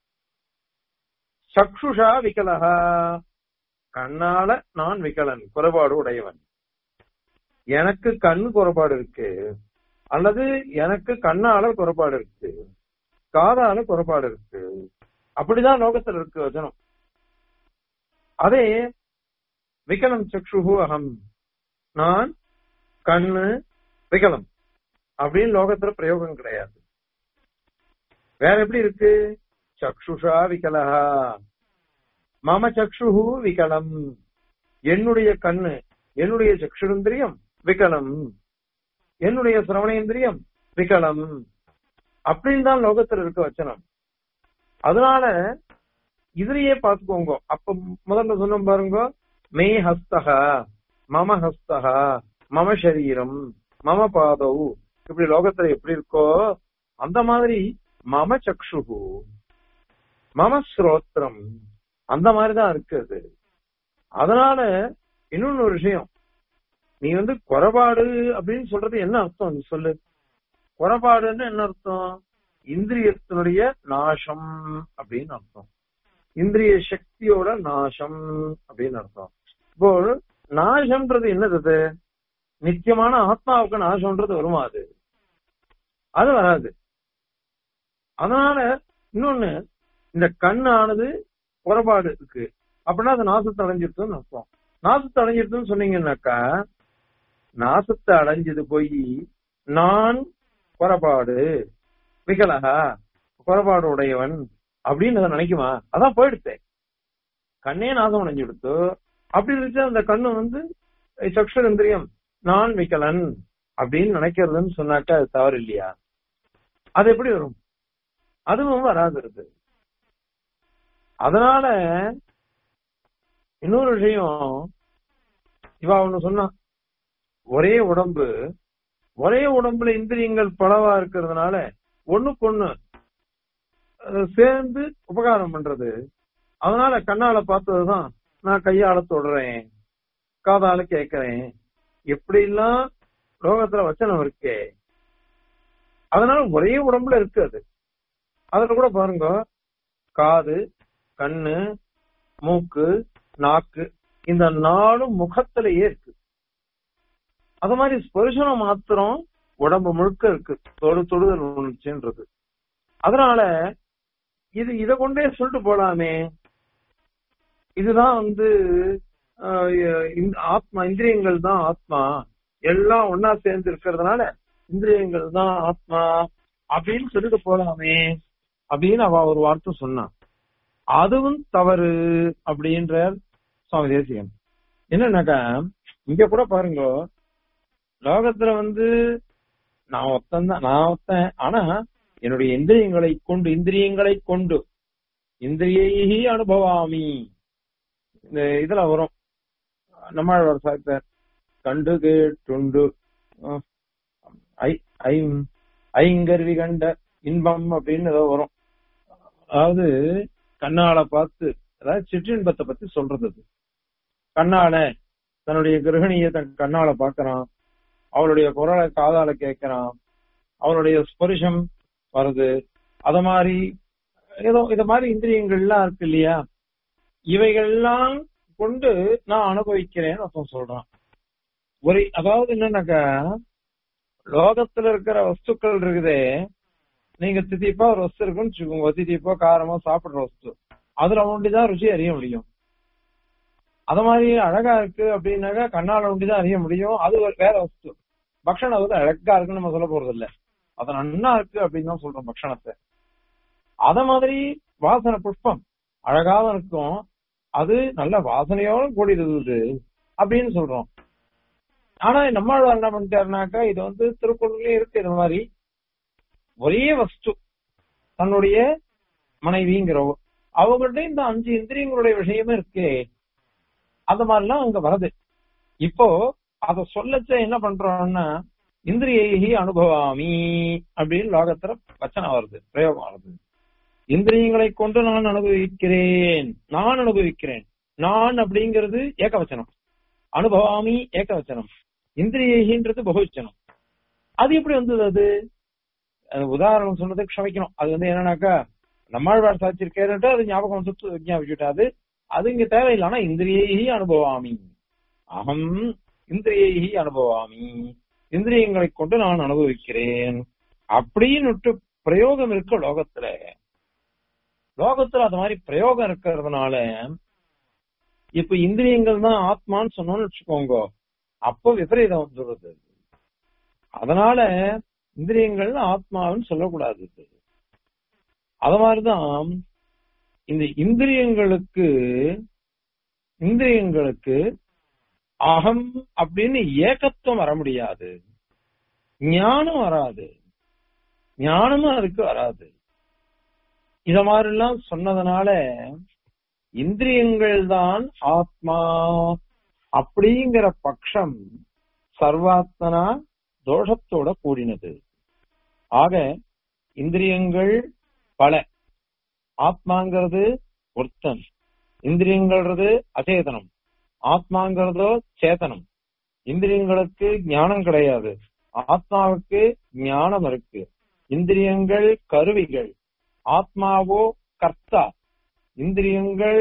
[SPEAKER 1] சக்ஷுஷா விகலஹா கண்ணால நான் விகலன் குறைபாடு உடையவன் எனக்கு கண் குறைபாடு இருக்கு அல்லது எனக்கு கண்ணால குறைபாடு இருக்கு காதால குறைபாடு இருக்கு அப்படிதான் லோகத்துல இருக்கு வச்சனம் அதே விகலம் சக்ஷுஹு அகம் நான் கண்ணு விகலம் அப்படின்னு லோகத்துல பிரயோகம் கிடையாது வேற எப்படி இருக்கு சக்ஷுஷா விகலஹா மம சக்ஷுஹு விகலம் என்னுடைய கண்ணு என்னுடைய சக்ஷுரந்திரியம் விகலம் என்னுடைய சிரவணேந்திரியம் விகலம் அப்படின்னு தான் லோகத்துல இருக்க வச்சனம் அதனால இதுலயே பாத்துக்கோங்க அப்ப முதல்ல சொன்ன பாருங்க மே ஹஸ்தகா மம ஹஸ்தகா மம சரீரம் மம பாதவு இப்படி லோகத்துல எப்படி இருக்கோ அந்த மாதிரி மம சக்ஷுகு மம ஸ்ரோத்திரம் அந்த மாதிரிதான் இருக்கு அது அதனால இன்னொன்னு ஒரு விஷயம் நீ வந்து குறைபாடு அப்படின்னு சொல்றது என்ன அர்த்தம் நீ சொல்லு குறைபாடுன்னு என்ன அர்த்தம் இந்திரியத்தினுடைய நாசம் அப்படின்னு அர்த்தம் இந்திரிய சக்தியோட நாசம் அப்படின்னு அர்த்தம் இப்போ நாசம்ன்றது என்னது அது நித்தியமான ஆத்மாவுக்கு நாசம்ன்றது வருமா அது அது வராது அதனால இன்னொன்னு இந்த கண்ணானது குறைபாடு இருக்கு அப்படின்னா அது நாசத்தை அடைஞ்சிருக்குன்னு அர்த்தம் நாசத்தை அடைஞ்சிருக்குன்னு சொன்னீங்கன்னாக்கா நாசத்தை அடைஞ்சது போய் நான் குறைபாடு விகலகா குறைபாடு உடையவன் அப்படின்னு அதை நினைக்குமா அதான் போயிடுத்தே கண்ணே நாசம் அடைஞ்சு கொடுத்து அப்படி இருந்துச்சு அந்த கண்ணு வந்து சக்ஷரந்திரியம் நான் விகலன் அப்படின்னு நினைக்கிறதுன்னு சொன்னாக்கா அது தவறு இல்லையா அது எப்படி வரும் அதுவும் வராது இருக்கு அதனால இன்னொரு விஷயம் இவா ஒண்ணு சொன்னா ஒரே உடம்பு ஒரே உடம்புல இந்திரியங்கள் பலவா இருக்கிறதுனால ஒண்ணுக்கு ஒண்ணு அஹ், சேர்ந்து உபகாரம் பண்றது அதனால கண்ணால பார்த்ததுதான் நான் கையால தொடுறேன் காதால கேட்கிறேன் எப்படி எல்லாம் லோகத்துல வச்சனம் இருக்கே அதனால ஒரே உடம்புல இருக்கு அது அதுல கூட பாருங்க காது கண்ணு மூக்கு நாக்கு இந்த நாலும் முகத்திலேயே இருக்கு அது மாதிரி ஸ்பர்சனம் மாத்திரம் உடம்பு முழுக்க இருக்கு தொடு தொடுதல் உணர்ச்சின்றது அதனால இது இத கொண்டே சொல்லிட்டு போலாமே இதுதான் வந்து ஆஹ், இந்த ஆத்மா இந்திரியங்கள் தான் ஆத்மா எல்லாம் ஒன்னா சேர்ந்து இருக்கிறதுனால இந்திரியங்கள் தான் ஆத்மா அப்படின்னு சொல்லிட்டு போலாமே அப்படின்னு அவ ஒரு வார்த்தை சொன்னான் அதுவும் தவறு அப்படின்ற சுவாமி தேசியம் என்னன்னாக்கா இங்க கூட பாருங்க லோகத்துல வந்து நான் ஒத்தன் தான் நான் ஒத்தன் ஆனா என்னுடைய இந்திரியங்களை கொண்டு இந்திரியங்களை கொண்டு இந்திரியை அனுபவாமி இந்த இதுல வரும் நம்மாழ்வார் சாய்த்தார் கண்டு கேட்டுண்டு அஹ், ஐ- ஐம்- ஐங்கருவி கண்ட இன்பம் அப்படின்னு ஏதோ வரும் அதாவது கண்ணால பார்த்து அதாவது சிற்றின்பத்தை பத்தி சொல்றது அது கண்ணால தன்னுடைய கிரகணிய தன் கண்ணால பாக்குறான் அவளுடைய குரலை காதால கேட்கிறான் அவளுடைய ஸ்பரிசம் வருது அத மாதிரி ஏதோ இத மாதிரி இந்திரியங்கள்லாம் இருக்கு இல்லையா இவைகள்லாம் கொண்டு நான் அனுபவிக்கிறேன்னு ஒருத்தன் சொல்றான் ஒரு அதாவது என்னன்னாக்கா லோகத்துல இருக்கிற வஸ்துக்கள் இருக்குதே நீங்க திதிப்பா ஒரு வஸ்து இருக்குன்னு வச்சுக்கோங்க திதிப்பா காரமா சாப்பிடுற வஸ்து அதுல ஒண்டிதான் ருச்சி அறிய முடியும் அத மாதிரி அழகா இருக்கு அப்படின்னாக்கா கண்ணால ஒண்டிதான் அறிய முடியும் அது ஒரு வேற வஸ்து பக்ஷணம் வந்து அழகா இருக்குன்னு நம்ம சொல்ல போறது இல்ல அது நன்னா இருக்கு அப்படின்னு தான் சொல்றோம் பக்ஷணத்தை அத மாதிரி வாசனை புஷ்பம் அழகாவும் இருக்கும் அது நல்ல வாசனையோட கூடியிருந்தது அப்படின்னு சொல்றோம் ஆனா நம்மாழ்வார் என்ன பண்ணிட்டாருனாக்கா இது வந்து திருக்குறள்லயும் இருக்கு இது மாதிரி ஒரே வஸ்து தன்னுடைய மனைவிங்கிறவ அவங்கள்ட்ட இந்த அஞ்சு இந்திரியங்களுடைய விஷயமே இருக்கே அந்த மாதிரிலாம் அங்க வருது இப்போ அத சொல்லச்ச என்ன பண்றோம்னா இந்திரியை அனுபவாமி அப்படின்னு லோகத்துல வச்சனம் வருது பிரயோகம் வருது இந்திரியங்களை கொண்டு நான் அனுபவிக்கிறேன் நான் அனுபவிக்கிறேன் நான் அப்படிங்கிறது ஏகவச்சனம் அனுபவாமி ஏகவச்சனம் இந்திரியன்றது பகுவச்சனம் அது எப்படி வந்தது அது அது உதாரணம் சொன்னதை க்ஷமிக்கணும் அது வந்து என்னன்னாக்கா நம்மாழ்வார் சாச்சிருக்கேன்ட்டு அது ஞாபகம் வந்து ஞாபகிச்சுட்டா அது அது இங்க தேவையில்லை ஆனா இந்திரியை அனுபவாமி அகம் இந்திரியை அனுபவாமி இந்திரியங்களை கொண்டு நான் அனுபவிக்கிறேன் அப்படின்னு பிரயோகம் இருக்கு லோகத்துல லோகத்துல அது மாதிரி பிரயோகம் இருக்கிறதுனால இப்ப இந்திரியங்கள் தான் ஆத்மான்னு சொன்னோம்னு வச்சுக்கோங்க அப்போ விபரீதம் வந்துடுது அதனால இந்திரியங்கள் ஆத்மான்னு சொல்லக்கூடாது அத மாதிரிதான் இந்த இந்திரியங்களுக்கு இந்திரியங்களுக்கு அகம் அப்படின்னு ஏகத்துவம் வர முடியாது ஞானம் வராது ஞானமும் அதுக்கு வராது இத மாதிரிலாம் சொன்னதுனால இந்திரியங்கள் தான் ஆத்மா அப்படிங்கிற பட்சம் சர்வாத்மனா தோஷத்தோட கூடினது ஆக இந்திரியங்கள் பல ஆத்மாங்கிறது ஒருத்தன் இந்திரியங்கள்றது அச்சேதனம் ஆத்மாங்கிறதோ சேதனம் இந்திரியங்களுக்கு ஞானம் கிடையாது ஆத்மாவுக்கு ஞானம் இருக்கு இந்திரியங்கள் கருவிகள் ஆத்மாவோ கர்த்தா இந்திரியங்கள்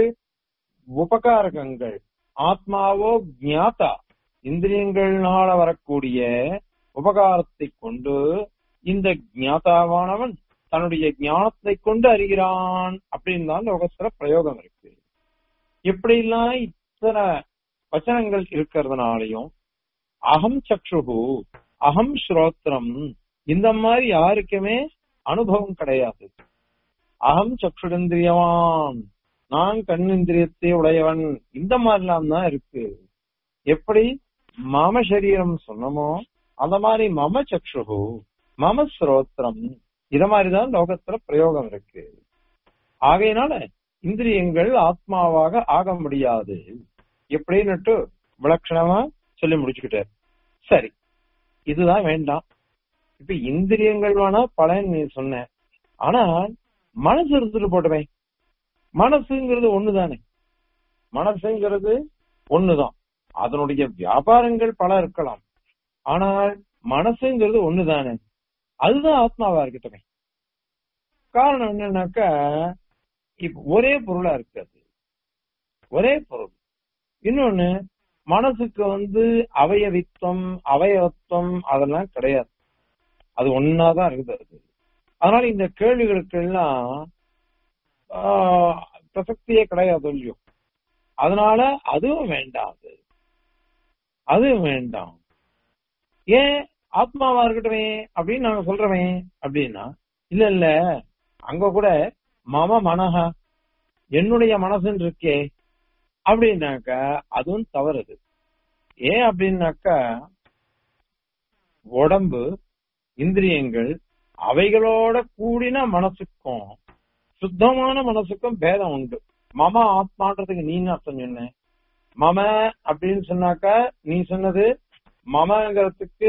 [SPEAKER 1] உபகாரகங்கள் ஆத்மாவோ ஞாத்தா இந்திரியங்கள்னால வரக்கூடிய உபகாரத்தை கொண்டு இந்த ஞாதாவானவன் தன்னுடைய ஞானத்தை கொண்டு அறிகிறான் அப்படின்னு தான் லோகத்துல பிரயோகம் இருக்கு இப்படிலாம் இத்தனை வச்சனங்கள் இருக்கிறதுனாலையும் அகம் சக்ஷுகு அகம் ஸ்ரோத்திரம் இந்த மாதிரி யாருக்குமே அனுபவம் கிடையாது அகம் சக்ஷுடந்திரியவான் நான் கண்ணிந்திரியத்தை உடையவன் இந்த மாதிரிலாம் தான் இருக்கு எப்படி மம சரீரம் சொன்னமோ அந்த மாதிரி மம சக்ஷுகு மம ஸ்ரோத்திரம் இத மாதிரிதான் லோகத்துல பிரயோகம் இருக்கு ஆகையினால இந்திரியங்கள் ஆத்மாவாக ஆக முடியாது எப்படின்னுட்டு விலட்சணமா சொல்லி முடிச்சுக்கிட்டார் சரி இதுதான் வேண்டாம் இப்ப இந்திரியங்கள் வேணா பலன் நீ சொன்ன ஆனா மனசு இருந்துட்டு போட்டவே மனசுங்கிறது ஒண்ணுதானே மனசுங்கிறது ஒண்ணுதான் அதனுடைய வியாபாரங்கள் பல இருக்கலாம் ஆனால் மனசுங்கிறது ஒண்ணுதானே அதுதான் ஆத்மாவா இருக்கட்டுமே காரணம் என்னன்னாக்கா இப்ப ஒரே பொருளா இருக்காது ஒரே பொருள் இன்னொன்னு மனசுக்கு வந்து அவயவித்துவம் அவயவத்துவம் அதெல்லாம் கிடையாது அது ஒன்னாதான் இருக்குது அது அதனால இந்த கேள்விகளுக்கு எல்லாம் பிரசக்தியே கிடையாது இல்லையோ அதனால அதுவும் வேண்டாம் அது அதுவும் வேண்டாம் ஏன் ஆத்மாவா இருக்கட்டுமே அப்படின்னு நாங்க சொல்றோமே அப்படின்னா இல்ல இல்ல அங்க கூட மம மனஹா என்னுடைய மனசுன்னு இருக்கே அப்படின்னாக்கா அதுவும் தவறுது ஏன் அப்படின்னாக்கா உடம்பு இந்திரியங்கள் அவைகளோட கூடின மனசுக்கும் சுத்தமான மனசுக்கும் பேதம் உண்டு மம ஆத்மான்றதுக்கு நீ அர்த்தம் சொன்ன மம அப்படின்னு சொன்னாக்கா நீ சொன்னது மமங்கிறதுக்கு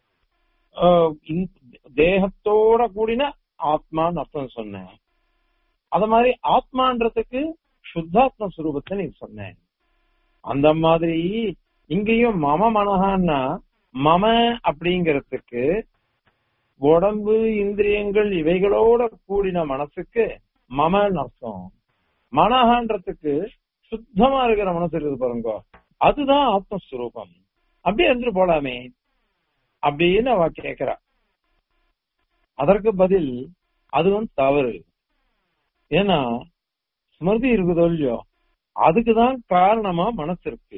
[SPEAKER 1] தேகத்தோட கூடின ஆத்மான்னு அர்த்தம் சொன்னேன் அத மாதிரி ஆத்மான்றதுக்கு சுத்தாத்ம சுரூபத்தை நீ சொன்ன அந்த மாதிரி இங்கேயும் மம மனஹான்னா மம அப்படிங்கறதுக்கு உடம்பு இந்திரியங்கள் இவைகளோட கூடின மனசுக்கு மமன்னு அர்த்தம் மனஹான்றதுக்கு சுத்தமா இருக்கிற மனசு இருக்குது பாருங்க அதுதான் ஆத்மஸ்வரூபம் அப்படியே இருந்துட்டு போலாமே அப்படின்னு அவ கேக்குறா அதற்கு பதில் அதுவும் தவறு ஏன்னா ஸ்மிருதி இருக்குதோ இல்லையோ அதுக்குதான் காரணமா மனசு இருக்கு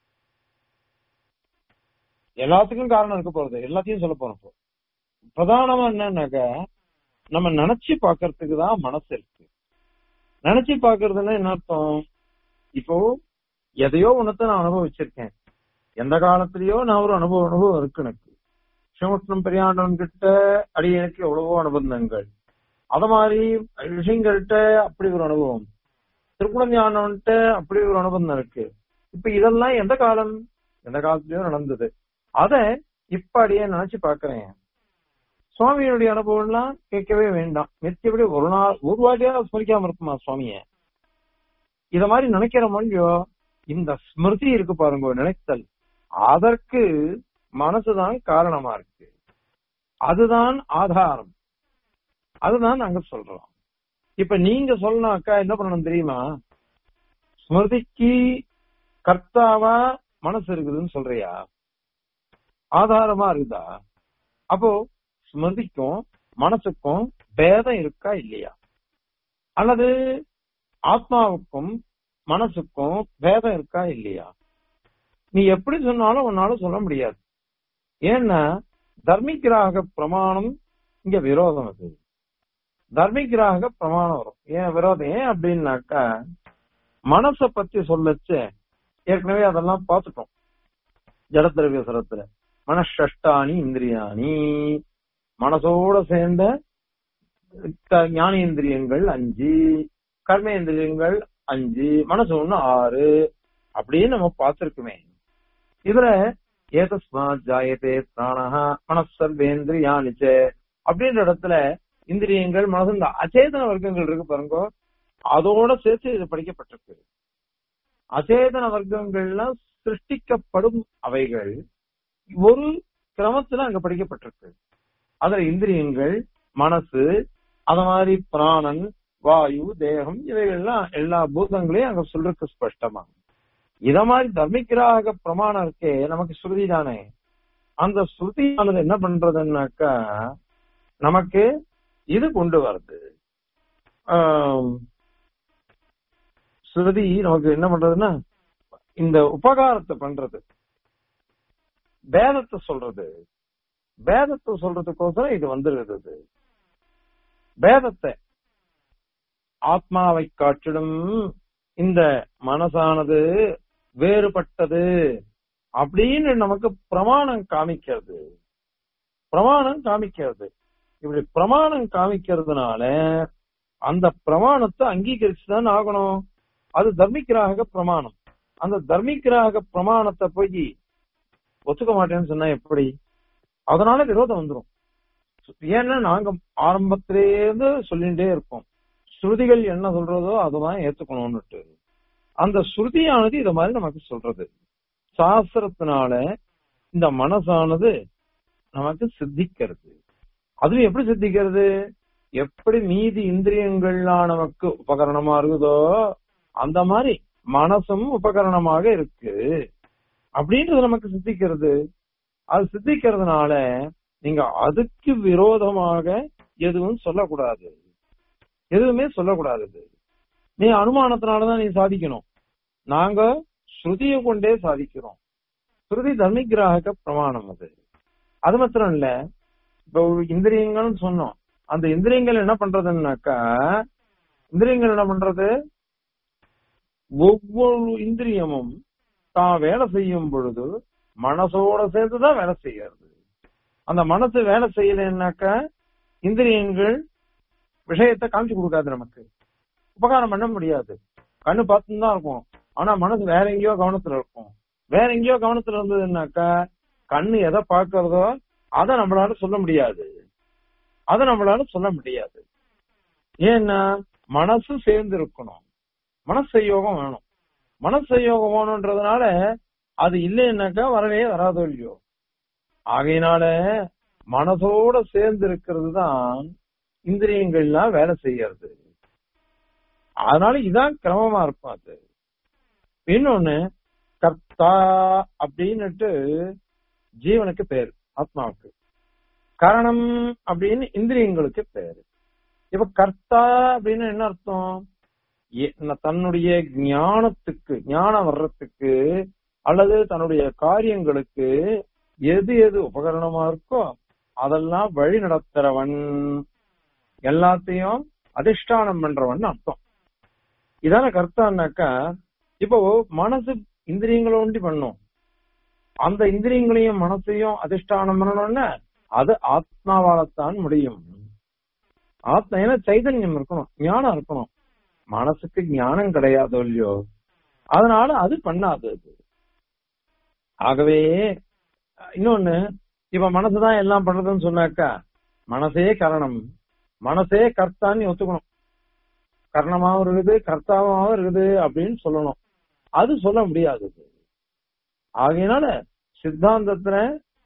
[SPEAKER 1] எல்லாத்துக்கும் காரணம் இருக்க போறது எல்லாத்தையும் சொல்ல போறோம் பிரதானமா என்னன்னாக்கா நம்ம நினைச்சு பாக்குறதுக்கு தான் மனசு இருக்கு நினைச்சு பாக்குறதுன்னா என்ன அர்த்தம் இப்போ எதையோ ஒன்னத்த நான் அனுபவிச்சிருக்கேன் எந்த காலத்திலயோ நான் ஒரு அனுபவம் அனுபவம் இருக்கு எனக்கு சிவகிருஷ்ணன் பெரியாண்டவன் கிட்ட அடியனுக்கு எவ்வளவோ அனுபவங்கள் அத மாதிரி ரிஷிங்கள்கிட்ட அப்படி ஒரு அனுபவம் திருக்குணஞானவன்ட்ட அப்படி ஒரு அனுபவம் இருக்கு இப்ப இதெல்லாம் எந்த காலம் எந்த காலத்திலயோ நடந்தது அத இப்ப அடியே நினைச்சு பாக்குறேன் சுவாமியினுடைய அனுபவம்லாம் கேட்கவே வேண்டாம் நித்தியபடி ஒரு நாள் ஒரு வாட்டியா ஸ்மரிக்காம இருக்குமா சுவாமிய இத மாதிரி நினைக்கிற மொழியோ இந்த ஸ்மிருதி இருக்கு பாருங்க நினைத்தல் அதற்கு மனசுதான் காரணமா இருக்கு அதுதான் ஆதாரம் அதுதான் நாங்க சொல்றோம் இப்ப நீங்க சொல்லனாக்கா என்ன பண்ணணும் தெரியுமா ஸ்மிருதிக்கு கர்த்தாவா மனசு இருக்குதுன்னு சொல்றியா ஆதாரமா இருக்குதா அப்போ ஸ்மிருதிக்கும் மனசுக்கும் பேதம் இருக்கா இல்லையா அல்லது ஆத்மாவுக்கும் மனசுக்கும் பேதம் இருக்கா இல்லையா நீ எப்படி சொன்னாலும் உன்னால சொல்ல முடியாது ஏன்னா தர்மிகிராக பிரமாணம் இங்க விரோதம் அது தர்மிகிராக பிரமாணம் வரும் ஏன் விரோதம் ஏன் அப்படின்னாக்கா மனச பத்தி சொல்லச்சு ஏற்கனவே அதெல்லாம் பார்த்துட்டோம் ஜடத்திரவிய சரத்துல மனஷ்டானி இந்திரியாணி மனசோட சேர்ந்த க- ஞானேந்திரியங்கள் அஞ்சு கர்மேந்திரியங்கள் அஞ்சு மனசு ஒண்ணு ஆறு அப்படின்னு நம்ம பார்த்திருக்குமே இதுல ஏதஸ்மாத் ஜாயதே பிராணஹா மனசர்வேந்திரியானிச்ச அப்படின்ற இடத்துல இந்திரியங்கள் மனசு இந்த அச்சேதன வர்க்கங்கள் இருக்கு பாருங்க அதோட சேர்த்து இது படிக்கப்பட்டிருக்கு அச்சேதன வர்க்கங்கள்லாம் சிருஷ்டிக்கப்படும் அவைகள் ஒரு கிரமத்துல அங்க படிக்கப்பட்டிருக்கு அதுல இந்திரியங்கள் மனசு அத மாதிரி பிராணன் வாயு தேகம் இவைகள்லாம் எல்லா பூதங்களையும் அங்க சொல்றதுக்கு ஸ்பஷ்டமா இத மாதிரி தர்மிக்கிராக பிரமாணம் இருக்கே நமக்கு ஸ்ருதி தானே அந்த ஸ்ருதியானது என்ன பண்றதுன்னாக்கா நமக்கு இது கொண்டு வருது ஆம், ஸ்ருதி நமக்கு என்ன பண்றதுன்னா இந்த உபகாரத்தை பண்றது பேதத்தை சொல்றது பேதத்தை சொல்றதுக்கோசரம் இது வந்துருது பேதத்தை ஆத்மாவை காட்டிலும் இந்த மனசானது வேறுபட்டது அப்படின்னு நமக்கு பிரமாணம் காமிக்கிறது பிரமாணம் காமிக்கிறது இப்படி பிரமாணம் காமிக்கிறதுனால அந்த பிரமாணத்தை அங்கீகரிச்சுதான் ஆகணும் அது தர்மிக்கிராக பிரமாணம் அந்த தர்மிக்கிராக பிரமாணத்தை போய் ஒத்துக்க மாட்டேன்னு சொன்னா எப்படி அதனால விரோதம் வந்துரும் ஏன்னா நாங்க ஆரம்பத்திலேருந்து சொல்லிட்டே இருக்கோம் ஸ்ருதிகள் என்ன சொல்றதோ அதுதான் ஏத்துக்கணும்னுட்டு அந்த ஸ்ருதியானது இத மாதிரி நமக்கு சொல்றது சாஸ்திரத்தினால இந்த மனசானது நமக்கு சித்திக்கிறது அதுவும் எப்படி சித்திக்கிறது எப்படி மீதி இந்திரியங்கள்லாம் நமக்கு உபகரணமா இருக்குதோ அந்த மாதிரி மனசும் உபகரணமாக இருக்கு அப்படின்றது நமக்கு சித்திக்கிறது அது சித்திக்கிறதுனால நீங்க அதுக்கு விரோதமாக எதுவும் சொல்லக்கூடாது எதுவுமே சொல்லக்கூடாது இது. நீ அனுமானத்தினாலதான் நீ சாதிக்கணும் நாங்க ஸ்ருதியை கொண்டே சாதிக்கிறோம் ஸ்ருதி தர்மிகிராக பிரமாணம் அது அது மாத்திரம் இல்ல இப்போ இந்திரியங்கள்னு சொன்னோம் அந்த இந்திரியங்கள் என்ன பண்றதுன்னாக்கா இந்திரியங்கள் என்ன பண்றது ஒவ்வொரு இந்திரியமும் தான் வேலை செய்யும் பொழுது மனசோட சேர்த்துதான் வேலை செய்யறது அந்த மனசு வேலை செய்யலைன்னாக்கா இந்திரியங்கள் விஷயத்தை காமிச்சு கொடுக்காது நமக்கு உபகாரம் பண்ண முடியாது கண்ணு பார்த்துன்னு தான் இருக்கும் ஆனா மனசு வேற எங்கேயோ கவனத்துல இருக்கும் வேற எங்கேயோ கவனத்துல இருந்ததுன்னாக்கா கண்ணு எதை பார்க்கறதோ அதை நம்மளால சொல்ல முடியாது அதை நம்மளால சொல்ல முடியாது ஏன்னா மனசு சேர்ந்து இருக்கணும் மனசயோகம் வேணும் மனசயோகம் வேணும்ன்றதுனால அது இல்லைன்னாக்கா வரவே வராதோ இல்லையோ ஆகையினால மனசோட சேர்ந்து இருக்கிறது தான் இந்திரியங்கள்லாம் வேலை செய்யறது அதனால இதான் கிரமமா இருக்கும் அது இன்னொன்னு கர்த்தா அப்படின்னுட்டு ஜீவனுக்கு பேரு ஆத்மாவுக்கு கரணம் அப்படின்னு இந்திரியங்களுக்கு பேரு இப்ப கர்த்தா அப்படின்னு என்ன அர்த்தம் எ- தன்னுடைய ஞானத்துக்கு ஞானம் வர்றதுக்கு அல்லது தன்னுடைய காரியங்களுக்கு எது எது உபகரணமா இருக்கோ அதெல்லாம் வழி நடத்துறவன் எல்லாத்தையும் அதிஷ்டானம் பண்றவன் அர்த்தம் இதான கர்த்தான்னாக்கா இப்போ மனசு இந்திரியங்களை ஒண்டி பண்ணும் அந்த இந்திரியங்களையும் மனசையும் அதிஷ்டானம் பண்ணணும்னா அது ஆத்மாவாலத்தான் முடியும் ஆத்மா ஏன்னா சைதன்யம் இருக்கணும் ஞானம் இருக்கணும் மனசுக்கு ஞானம் கிடையாதோ இல்லையோ அதனால அது பண்ணாது அது ஆகவே இன்னொன்னு இப்ப மனசுதான் எல்லாம் பண்றதுன்னு சொன்னாக்கா மனசே கரணம் மனசே கர்த்தான்னு ஒத்துக்கணும் கர்ணமாவும் இருக்குது கர்த்தாவாவும் இருக்குது அப்படின்னு சொல்லணும் அது சொல்ல முடியாது ஆகையினால சித்தாந்தத்துல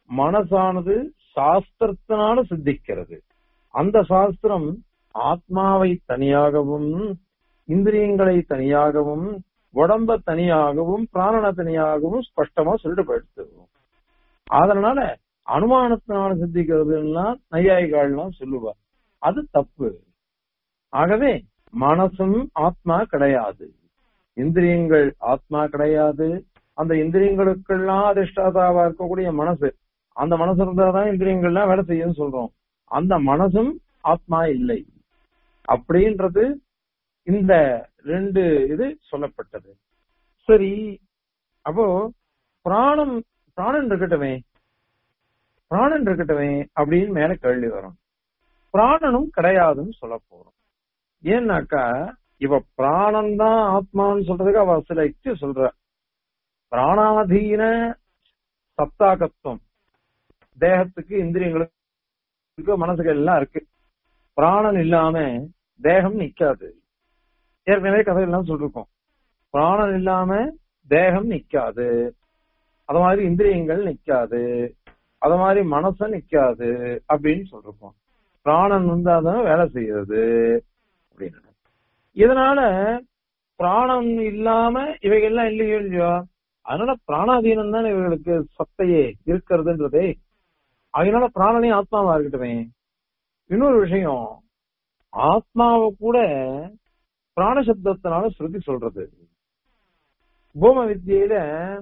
[SPEAKER 1] மனசானது சாஸ்திரத்தினால சித்திக்கிறது அந்த சாஸ்திரம் ஆத்மாவை தனியாகவும் இந்திரியங்களை தனியாகவும் உடம்ப தனியாகவும் பிராணனை தனியாகவும் ஸ்பஷ்டமா சொல்லிட்டு போயிடுது அதனால அனுமானத்தினால சித்திக்கிறதுன்னா நையாயிகால்லாம் சொல்லுவா அது தப்பு ஆகவே மனசும் ஆத்மா கிடையாது இந்திரியங்கள் ஆத்மா கிடையாது அந்த இந்திரியங்களுக்கெல்லாம் அதிர்ஷ்டாதாவா இருக்கக்கூடிய மனசு அந்த மனசு இருந்தாதான் இந்திரியங்கள்லாம் வேலை செய்யும்னு சொல்றோம் அந்த மனசும் ஆத்மா இல்லை அப்படின்றது இந்த ரெண்டு இது சொல்லப்பட்டது சரி அப்போ பிராணம் பிராணன் இருக்கட்டுமே பிராணன் இருக்கட்டுமே அப்படின்னு மேல கேள்வி வரும் பிராணனும் கிடையாதுன்னு சொல்ல போறோம் ஏன்னாக்கா இவ பிராணன் தான் ஆத்மான்னு சொல்றதுக்கு அவ சில யுக்தி சொல்ற பிராணாதீன சப்தாகத்துவம் தேகத்துக்கு இந்திரியங்களுக்கு மனசுக்கு எல்லாம் இருக்கு பிராணன் இல்லாம தேகம் நிக்காது ஏற்கனவே கதையெல்லாம் சொல்லிருக்கோம் பிராணன் இல்லாம தேகம் நிக்காது அது மாதிரி இந்திரியங்கள் நிக்காது அது மாதிரி மனச நிக்காது அப்படின்னு சொல்லிருக்கோம் பிராணன் வந்தாதான் வேலை செய்யறது அப்படின்னு இதனால பிராணம் இல்லாம இவைகள்லாம் இல்லையோ இல்லையோ அதனால பிராணாதீனம் தான் இவர்களுக்கு சத்தையே இருக்கிறதுன்றதே அதனால பிராணனே ஆத்மாவா இருக்கட்டுமே இன்னொரு விஷயம் ஆத்மாவை கூட பிராணசப்தத்தினால ஸ்ருதி சொல்றது பூம வித்தியில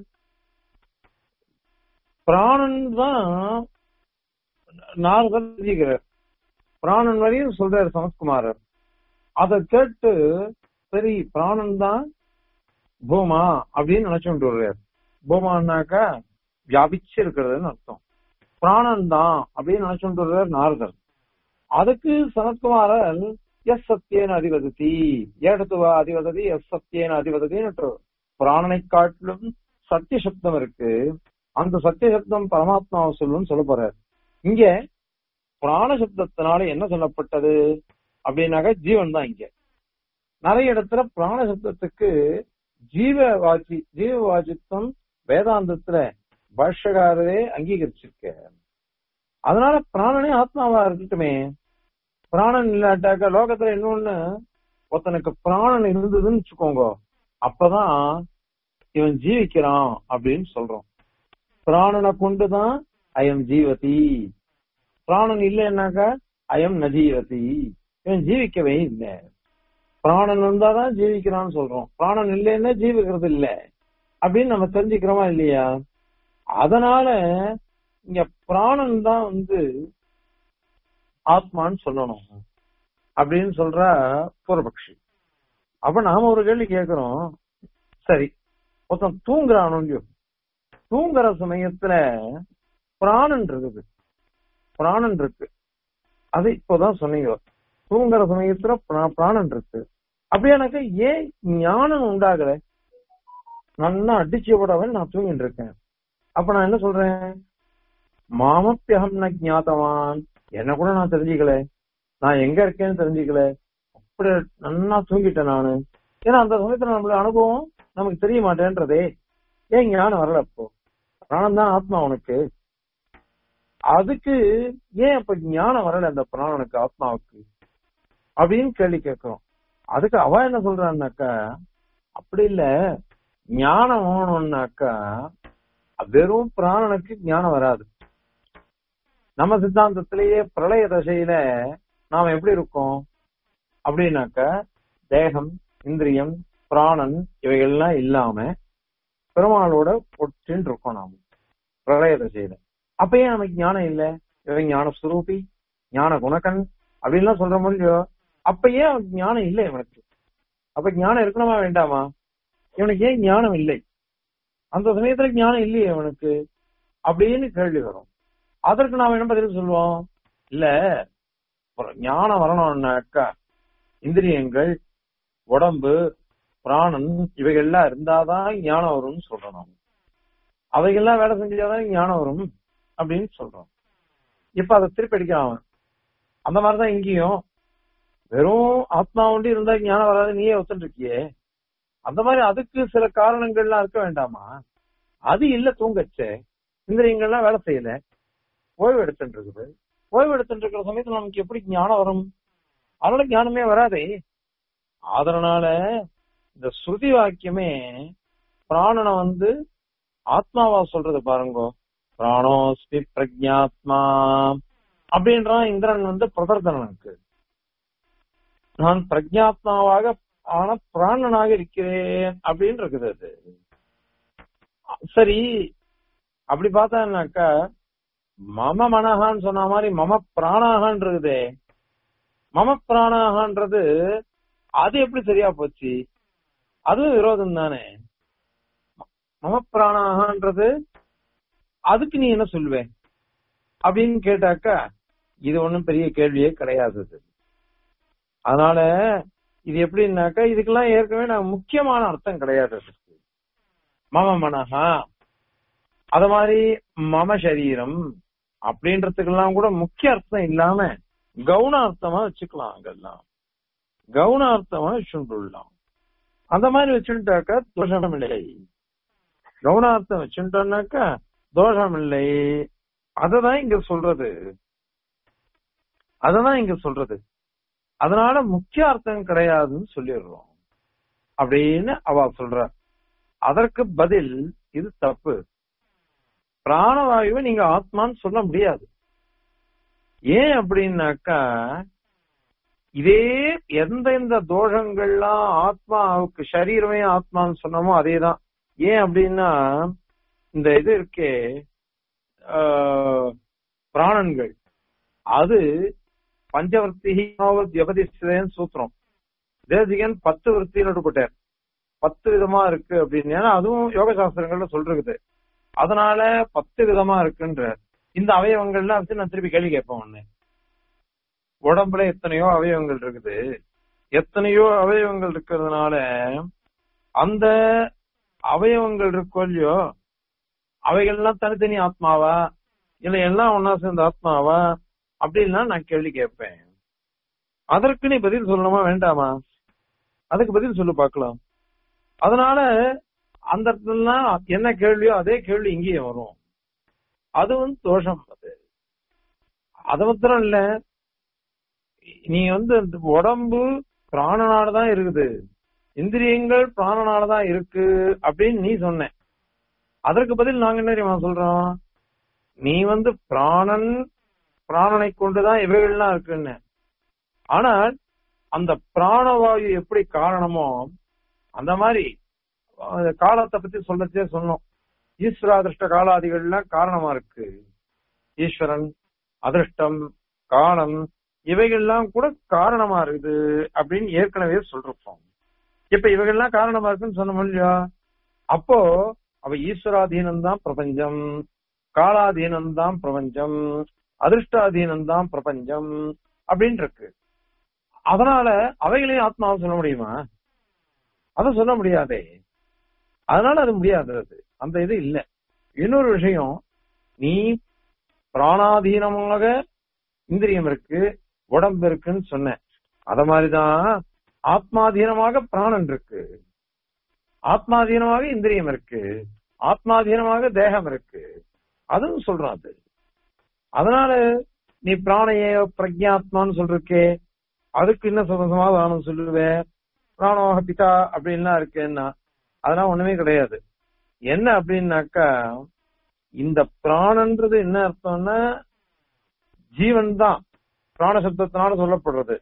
[SPEAKER 1] பிராணன் தான் நாரதர் தெரிஞ்சுக்கிறார் பிராணன் வரையும் சொல்றாரு சமத்குமாரர் அதை கேட்டு சரி பிராணன் தான் பூமா அப்படின்னு நினைச்சுட்டு வர்றாரு பூமான்னாக்கா வியாபிச்சு இருக்கிறதுன்னு அர்த்தம் பிராணன் தான் அப்படின்னு நினைச்சுட்டு வர்றாரு நாரதர் அதுக்கு சனத்குமாரர் எஸ் சத்தியேன அதிவததி ஏடத்துவா அதிவததி எஸ் சத்தியேன அதிவததின்னு பிராணனை காட்டிலும் சத்திய சப்தம் இருக்கு அந்த சத்திய சப்தம் பரமாத்மாவை சொல்லுன்னு சொல்ல போறாரு இங்க பிராண சப்தத்தினால என்ன சொல்லப்பட்டது அப்படின்னாக்கா ஜீவன் தான் இங்க நிறைய இடத்துல பிராண சப்தத்துக்கு ஜீவ வாச்சி ஜீவ வாச்சித்வம் வேதாந்தத்துல பாஷ்யகாரரே அங்கீகரிச்சிருக்க அதனால பிராணனே ஆத்மாவா இருக்கட்டுமே பிராணன் இல்லாட்டாக்க லோகத்துல இன்னொன்னு ஒருத்தனுக்கு பிராணன் இருந்ததுன்னு வச்சுக்கோங்க அப்பதான் இவன் ஜீவிக்கிறான் அப்படின்னு சொல்றோம் பிராணனை கொண்டுதான் அயம் ஜீவதி பிராணன் இல்லைன்னாக்கா அயம் நஜீவதி இவன் ஜீவிக்கவே இல்லை பிராணன் வந்தாதான் ஜீவிக்கிறான்னு சொல்றோம் பிராணன் இல்லைன்னா ஜீவிக்கிறது இல்ல அப்படின்னு நம்ம தெரிஞ்சுக்கிறோமா இல்லையா அதனால இங்க பிராணன் தான் வந்து ஆத்மான்னு சொல்லணும் அப்படின்னு சொல்ற பூர்வபக்ஷி அப்ப நாம ஒரு கேள்வி கேக்குறோம் சரி ஒருத்தன் தூங்குறானோ இல்லையோ தூங்குற சமயத்துல பிராணன் இருக்குது பிராணன் இருக்கு அது இப்போதான் சொன்னீங்க தூங்குற சமயத்துல பிரா- பிராணன் இருக்கு அப்படியானாக்க ஏன் ஞானம் உண்டாகல நல்லா அடிச்சு விடவன் நான் தூங்கிட்டு இருக்கேன் அப்ப நான் என்ன சொல்றேன் மாமப்பியகம் ந ஞாத்தவான் என்ன கூட நான் தெரிஞ்சுக்கல நான் எங்க இருக்கேன்னு தெரிஞ்சுக்கல அப்படி நல்லா தூங்கிட்டேன் நானு ஏன்னா அந்த சமயத்துல நம்மளுடைய அனுபவம் நமக்கு தெரிய மாட்டேன்றதே ஏன் ஞானம் வரல அப்போ பிராணம் தான் ஆத்மா உனக்கு அதுக்கு ஏன் அப்ப ஞானம் வரல அந்த பிராணனுக்கு ஆத்மாவுக்கு அப்படின்னு கேள்வி கேட்கிறோம் அதுக்கு அவ என்ன சொல்றான்னாக்கா அப்படி இல்ல ஞானம் வேணும்னாக்கா வெறும் பிராணனுக்கு ஞானம் வராது நம்ம சித்தாந்தத்திலேயே பிரளய தசையில நாம எப்படி இருக்கோம் அப்படின்னாக்கா தேகம் இந்திரியம் பிராணன் இவைகள்லாம் இல்லாம பெருமாளோட ஒற்றின்னு இருக்கோம் நாம பிரளய தசையில அப்ப ஏன் நமக்கு ஞானம் இல்ல இவன் ஞான சுரூபி ஞான குணக்கன் அப்படின்லாம் சொல்ற முடியோ அப்ப ஏன் அவனுக்கு ஞானம் இல்லை இவனுக்கு அப்ப ஞானம் இருக்கணுமா வேண்டாமா இவனுக்கு ஏன் ஞானம் இல்லை அந்த சமயத்துல ஞானம் இல்லையே இவனுக்கு அப்படின்னு கேள்வி வரும் அதற்கு நாம என்ன பதில் சொல்லுவோம் இல்ல ஒரு ஞானம் வரணும்னாக்கா இந்திரியங்கள் உடம்பு பிராணன் இவைகள்லாம் இருந்தாதான் ஞானம் வரும்னு சொல்றோம் நாம அவைகள்லாம் வேலை செஞ்சாதான் ஞானம் வரும் அப்படின்னு சொல்றோம் இப்ப அதை திருப்பி அடிக்கிறான் அவன் அந்த மாதிரிதான் இங்கேயும் வெறும் ஆத்மா ஒண்டி இருந்தா ஞானம் வராது நீயே ஒத்துட்டு இருக்கியே அந்த மாதிரி அதுக்கு சில காரணங்கள்லாம் இருக்க வேண்டாமா அது இல்ல தூங்கச்சே இந்திரியங்கள்லாம் வேலை செய்யல ஓய்வு எடுத்துட்டு இருக்குது ஓய்வு எடுத்துட்டு இருக்கிற சமயத்துல நமக்கு எப்படி ஞானம் வரும் அதனால ஞானமே வராதே அதனால இந்த ஸ்ருதி வாக்கியமே பிராணனை வந்து ஆத்மாவா சொல்றது பாருங்க பிராணோஸ்மி பிரஜாத்மா அப்படின்றான் இந்திரன் வந்து பிரதர்தனனுக்கு நான் பிரஜாத்மாவாக ஆன பிராணனாக இருக்கிறேன் அப்படின்னு இருக்குது அது சரி அப்படி பார்த்தான்னாக்கா மம மனஹான்னு சொன்ன மாதிரி மம பிராணாகான் இருக்குதே மம பிராணாகான்றது அது எப்படி சரியா போச்சு அதுவும் விரோதம் தானே மம பிராணாகான்றது அதுக்கு நீ என்ன சொல்லுவ அப்படின்னு கேட்டாக்கா இது ஒண்ணும் பெரிய கேள்வியே கிடையாது இது. அதனால இது எப்படின்னாக்கா இதுக்கெல்லாம் ஏற்கனவே நான் முக்கியமான அர்த்தம் கிடையாது அதுக்கு. மம மனஹா அத மாதிரி மம சரீரம் அப்படின்றதுக்கெல்லாம் கூட முக்கிய அர்த்தம் இல்லாம கவுன அர்த்தமா வச்சுக்கலாம் அங்கெல்லாம் கவுன அர்த்தமா வச்சுட்டுலாம் அந்த மாதிரி வச்சுட்டாக்கா தோஷம் இல்லை கவுனார்த்தம் வச்சுட்டோம்னாக்கா தோஷம் இல்லை அததான் இங்க சொல்றது அததான் இங்க சொல்றது அதனால முக்கிய அர்த்தம் கிடையாதுன்னு சொல்லிடுறோம் அப்படின்னு அவ சொல்ற அதற்கு பதில் இது தப்பு பிராணவாயுவை நீங்க ஆத்மான்னு சொல்ல முடியாது ஏன் அப்படின்னாக்கா இதே எந்த எந்த தோஷங்கள்லாம் ஆத்மாவுக்கு சரீரமே ஆத்மான்னு சொன்னோமோ அதேதான் ஏன் அப்படின்னா இந்த இது இருக்கே ஆஹ், பிராணன்கள் அது பஞ்சவர்த்தி வியபதிஷ்டேன்னு சூத்திரம் தேசிகன் பத்து விற்த்தின்னு போட்டார் பத்து விதமா இருக்கு அப்படின்னு ஏன்னா அதுவும் யோக சாஸ்திரங்கள்ல சொல்றது அதனால பத்து விதமா இருக்குன்ற இந்த அவயவங்கள்லாம் வச்சு நான் திருப்பி கேள்வி கேட்பேன் ஒண்ணு உடம்புல எத்தனையோ அவயவங்கள் இருக்குது எத்தனையோ அவயவங்கள் இருக்கிறதுனால அந்த அவயவங்கள் இருக்கோ இல்லையோ அவைகள்லாம் தனித்தனி ஆத்மாவா இல்ல எல்லாம் ஒன்னா சேர்ந்த ஆத்மாவா அப்படின்லாம் நான் கேள்வி கேட்பேன் அதற்கு நீ பதில் சொல்லணுமா வேண்டாமா அதுக்கு பதில் சொல்லு பார்க்கலாம் அதனால அந்த இடத்துலலாம் என்ன கேள்வியோ அதே கேள்வி இங்கேயும் வரும் அது வந்து தோஷம் அது அது மாத்திரம் இல்ல நீ வந்து இந்த உடம்பு பிராணனாலதான் இருக்குது இந்திரியங்கள் பிராணனாலதான் இருக்கு அப்படின்னு நீ சொன்ன அதற்கு பதில் நாங்க என்ன தெரியுமா சொல்றோம் நீ வந்து பிராணன் பிராணனை கொண்டுதான் இவைகள்லாம் இருக்குன்னு ஆனால் அந்த பிராணவாயு எப்படி காரணமோ அந்த மாதிரி அந்த காலத்தை பத்தி சொல்லச்சே சொன்னோம் ஈஸ்வராதிருஷ்ட காலாதிகள்லாம் காரணமா இருக்கு ஈஸ்வரன் அதிர்ஷ்டம் காலம் இவைகள்லாம் கூட காரணமா இருக்குது அப்படின்னு ஏற்கனவே சொல்றோம் இப்ப இவைகள்லாம் காரணமா இருக்குன்னு சொன்னோம் இல்லையா அப்போ அவ ஈஸ்வராதீனம் தான் பிரபஞ்சம் காலாதீனம் தான் பிரபஞ்சம் அதிர்ஷ்டாதீனம் தான் பிரபஞ்சம் அப்படின்னு இருக்கு அதனால அவைகளையும் ஆத்மாவை சொல்ல முடியுமா அதை சொல்ல முடியாதே அதனால அது முடியாது அது அந்த இது இல்ல இன்னொரு விஷயம் நீ பிராணாதீனமாக இந்திரியம் இருக்கு உடம்பு இருக்குன்னு சொன்ன அத மாதிரிதான் ஆத்மாதீனமாக பிராணன் இருக்கு ஆத்மாதீனமாக இந்திரியம் இருக்கு ஆத்மாதீனமாக தேகம் இருக்கு அதுவும் சொல்றான் அது அதனால நீ பிராணைய பிரக்ஞாத்மான்னு சொல்றக்கே அதுக்கு என்ன சொல்ற சமாதானம் சொல்லுவேன் பிராணோக பிதா அப்படின்லாம் இருக்குன்னா அதெல்லாம் ஒண்ணுமே கிடையாது என்ன அப்படின்னாக்கா இந்த பிராணன்றது என்ன அர்த்தம்னா ஜீவன் தான் பிராண சப்தத்தினால சொல்லப்படுறது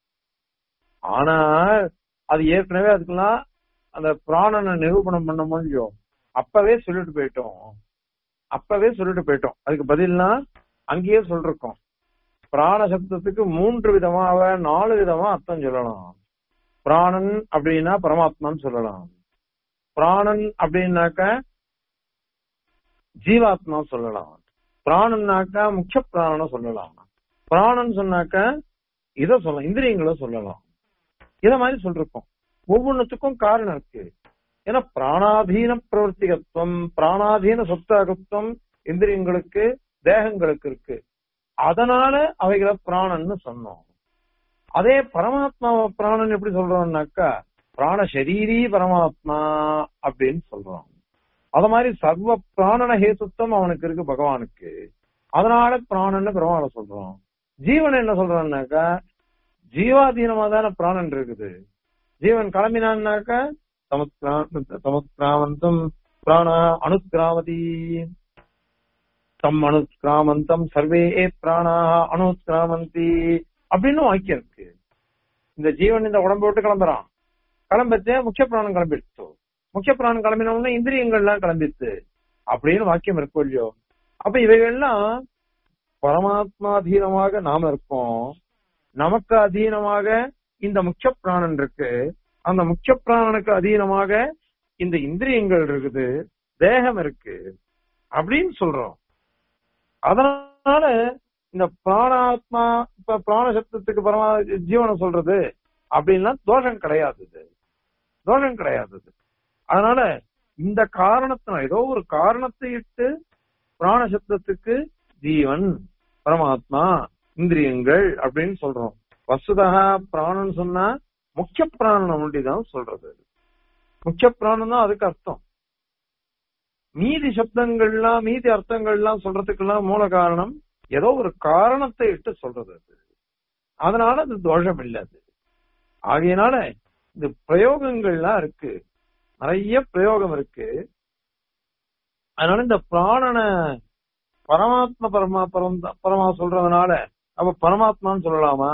[SPEAKER 1] ஆனால் அது ஏற்கனவே அதுக்கெல்லாம் அந்த பிராணனை நிரூபணம் பண்ண முடியும் அப்பவே சொல்லிட்டு போயிட்டோம் அப்பவே சொல்லிட்டு போயிட்டோம் அதுக்கு பதில்னா அங்கேயே சொல்லிருக்கோம் பிராண சப்தத்துக்கு மூன்று விதமாக நாலு விதமா அர்த்தம் சொல்லலாம் பிராணன் அப்படின்னா பரமாத்மான்னு சொல்லலாம் பிராணன் அப்படின்னாக்க ஜீவாத்மா சொல்லலாம் பிராணன்னாக்கா முக்கிய பிராணனை சொல்லலாம் பிராணன் சொன்னாக்க இத சொல்லலாம் இந்திரியங்களை சொல்லலாம் இத மாதிரி சொல்லிருக்கோம் ஒவ்வொன்றுத்துக்கும் காரணம் இருக்கு ஏன்னா பிராணாதீன பிரவர்த்திகத்துவம் பிராணாதீன சொத்தாகத்துவம் இந்திரியங்களுக்கு தேகங்களுக்கு இருக்கு அதனால அவைகளை பிராணன்னு சொன்னோம் அதே பரமாத்மா பிராணன் எப்படி சொல்றோம்னாக்கா பிராண சரீரி பரமாத்மா அப்படின்னு சொல்றோம் அத மாதிரி சர்வ பிராணன ஹேத்துவம் அவனுக்கு இருக்கு பகவானுக்கு அதனால பிராணன் பெருமாளை சொல்றோம் ஜீவன் என்ன சொல்றான்னாக்கா ஜீவாதீனமா தானே பிராணன் இருக்குது ஜீவன் கிளம்பினான்னாக்கா சமுத்கிராமந்தம் பிராண அனுத்கிராமதி தம் அனுத்கிராமந்தம் சர்வே பிராணா அனுத்கிராமந்தி அப்படின்னு வாக்கியம் இருக்கு இந்த ஜீவன் இந்த உடம்பு விட்டு கிளம்புறான் கிளம்பச்சே முக்கிய பிராணம் கிளம்பிடுச்சு முக்கிய பிராணம் கிளம்பின உடனே இந்திரியங்கள்லாம் கிளம்பிடுச்சு அப்படின்னு வாக்கியம் இருக்கும் இல்லையோ அப்ப இவைகள்லாம் பரமாத்மாதீனமாக நாம இருக்கோம் நமக்கு அதீனமாக இந்த முக்கிய பிராணன் இருக்கு அந்த முக்கிய பிராணனுக்கு அதீனமாக இந்த இந்திரியங்கள் இருக்குது தேகம் இருக்கு அப்படின்னு சொல்றோம் அதனால இந்த பிராணாத்மா இப்ப பிராண சப்தத்துக்கு பரமா ஜீவனை சொல்றது அப்படின்னா தோஷம் கிடையாது இது தோஷம் கிடையாது இது அதனால இந்த காரணத்தினால் ஏதோ ஒரு காரணத்தை இட்டு பிராண சப்தத்துக்கு ஜீவன் பரமாத்மா இந்திரியங்கள் அப்படின்னு சொல்றோம் வசுதா பிராணன் சொன்னா முக்கிய பிராணனை ஒண்டிதான் சொல்றது முக்கிய பிராணம் தான் அதுக்கு அர்த்தம் மீதி சப்தங்கள்லாம் மீதி அர்த்தங்கள்லாம் சொல்றதுக்கெல்லாம் மூல காரணம் ஏதோ ஒரு காரணத்தை இட்டு சொல்றது அது அதனால அது தோஷம் இல்லை அது ஆகையினால இந்த பிரயோகங்கள்லாம் இருக்கு நிறைய பிரயோகம் இருக்கு அதனால இந்த பிராணனை பரமாத்மா பரமா பரம் பரமா சொல்றதுனால அப்ப பரமாத்மான்னு சொல்லலாமா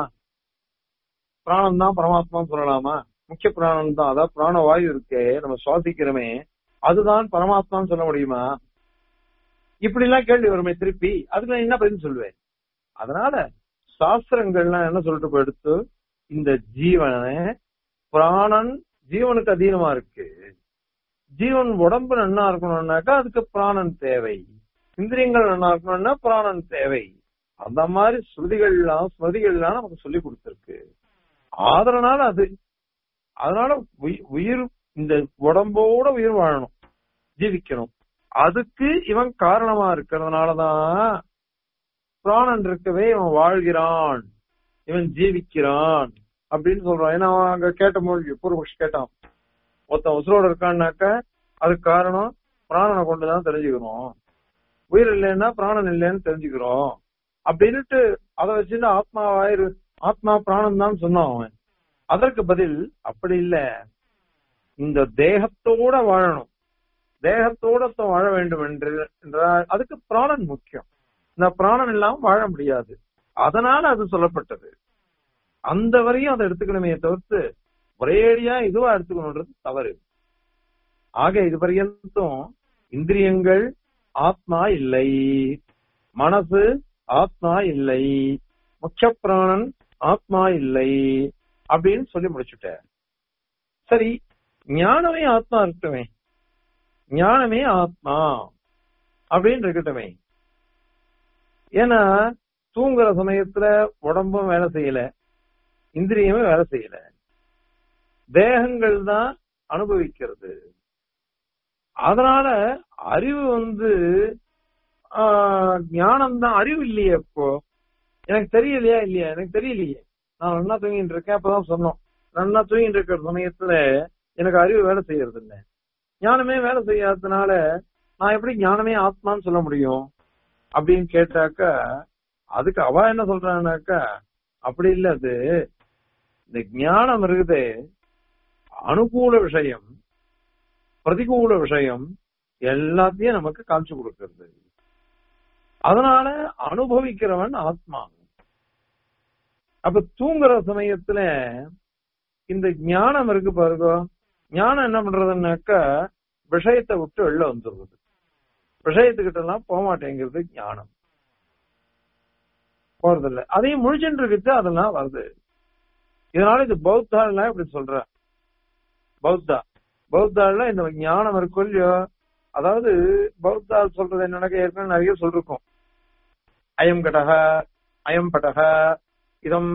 [SPEAKER 1] பிராணம் தான் பரமாத்மான்னு சொல்லலாமா முக்கிய பிராணம் தான் அதாவது பிராண வாயு இருக்கே நம்ம சுவாசிக்கிறோமே அதுதான் பரமாத்மான்னு சொல்ல முடியுமா இப்படி எல்லாம் கேள்வி வருமே திருப்பி அதுக்கு நான் என்ன பதில் சொல்லுவேன் அதனால சாஸ்திரங்கள்லாம் என்ன சொல்லிட்டு போயிடுத்து இந்த ஜீவனை பிராணன் ஜீவனுக்கு அதீனமா இருக்கு ஜீவன் உடம்பு நன்னா இருக்கணும்னாக்கா அதுக்கு பிராணன் தேவை இந்திரியங்கள் நல்லா இருக்கணும்னா பிராணன் தேவை அந்த மாதிரி ஸ்ருதிகள்லாம் ஸ்மதிகள்லாம் நமக்கு சொல்லி கொடுத்திருக்கு அதனால அது அதனால உயிர் இந்த உடம்போட உயிர் வாழணும் ஜீவிக்கணும் அதுக்கு இவன் காரணமா இருக்கிறதுனாலதான் பிராணன் இருக்கவே இவன் வாழ்கிறான் இவன் ஜீவிக்கிறான் அப்படின்னு சொல்றான் ஏன்னா அவன் அங்க கேட்ட மொழி பூர்வபக்ஷி கேட்டான் ஒருத்தன் உசுரோட இருக்கான்னாக்க அதுக்கு காரணம் பிராணனை கொண்டுதான் தெரிஞ்சுக்கணும் உயிர் இல்லைன்னா பிராணன் இல்லைன்னு தெரிஞ்சுக்கிறோம் அப்படின்னுட்டு அதை வச்சுட்டு ஆத்மாவாயிரு ஆத்மா பிராணம் தான் சொன்னான் அவன் அதற்கு பதில் அப்படி இல்ல இந்த தேகத்தோட வாழணும் தேகத்தோட வாழ வேண்டும் என்று என்றால் அதுக்கு பிராணன் முக்கியம் இந்த பிராணன் இல்லாம வாழ முடியாது அதனால அது சொல்லப்பட்டது அந்த வரையும் அதை எடுத்துக்கணுமே தவிர்த்து ஒரேடியா இதுவா எடுத்துக்கணுன்றது தவறு ஆக இது பர்யந்தம் இந்திரியங்கள் ஆத்மா இல்லை மனசு ஆத்மா இல்லை முக்கிய பிராணன் ஆத்மா இல்லை அப்படின்னு சொல்லி முடிச்சுட்டார் சரி ஞானமே ஆத்மா இருக்கட்டுமே ஞானமே ஆத்மா அப்படின்னு இருக்கட்டுமே ஏன்னா தூங்குற சமயத்துல உடம்பும் வேலை செய்யல இந்திரியமே வேலை செய்யல தேகங்கள் தான் அனுபவிக்கிறது அதனால அறிவு வந்து ஞானம் தான் அறிவு இல்லையே இப்போ எனக்கு தெரியலையா இல்லையா எனக்கு தெரியலையே நான் நல்லா தூங்கிட்டு இருக்கேன் அப்பதான் சொன்னோம் நல்லா தூங்கிட்டு இருக்கிற சமயத்துல எனக்கு அறிவு வேலை செய்யறது இல்லை ஞானமே வேலை செய்யாததுனால நான் எப்படி ஞானமே ஆத்மான்னு சொல்ல முடியும் அப்படின்னு கேட்டாக்கா அதுக்கு அவ என்ன சொல்றான்னாக்கா அப்படி இல்ல அது இந்த ஞானம் இருக்குது அனுகூல விஷயம் பிரதிகூல விஷயம் எல்லாத்தையும் நமக்கு காமிச்சு கொடுக்கிறது அதனால அனுபவிக்கிறவன் ஆத்மா அப்ப தூங்குற சமயத்துல இந்த ஞானம் இருக்கு பாருங்க ஞானம் என்ன பண்றதுன்னாக்கா விஷயத்தை விட்டு வெளில வந்துடுறது விஷயத்துக்கிட்ட எல்லாம் போக மாட்டேங்கிறது ஞானம் போறதில்ல அதையும் முழிச்சுட்டு இருக்குது அதெல்லாம் வருது இதனால இது பௌத்தா எல்லாம் இப்படி சொல்ற பௌத்தா பௌத்தால இந்த ஞானம் இருக்கும் இல்லையோ அதாவது பௌத்தா சொல்றது என்னன்னாக்க ஏற்கனவே நிறைய சொல்லிருக்கோம் அயம் கடக அயம் படக இதம்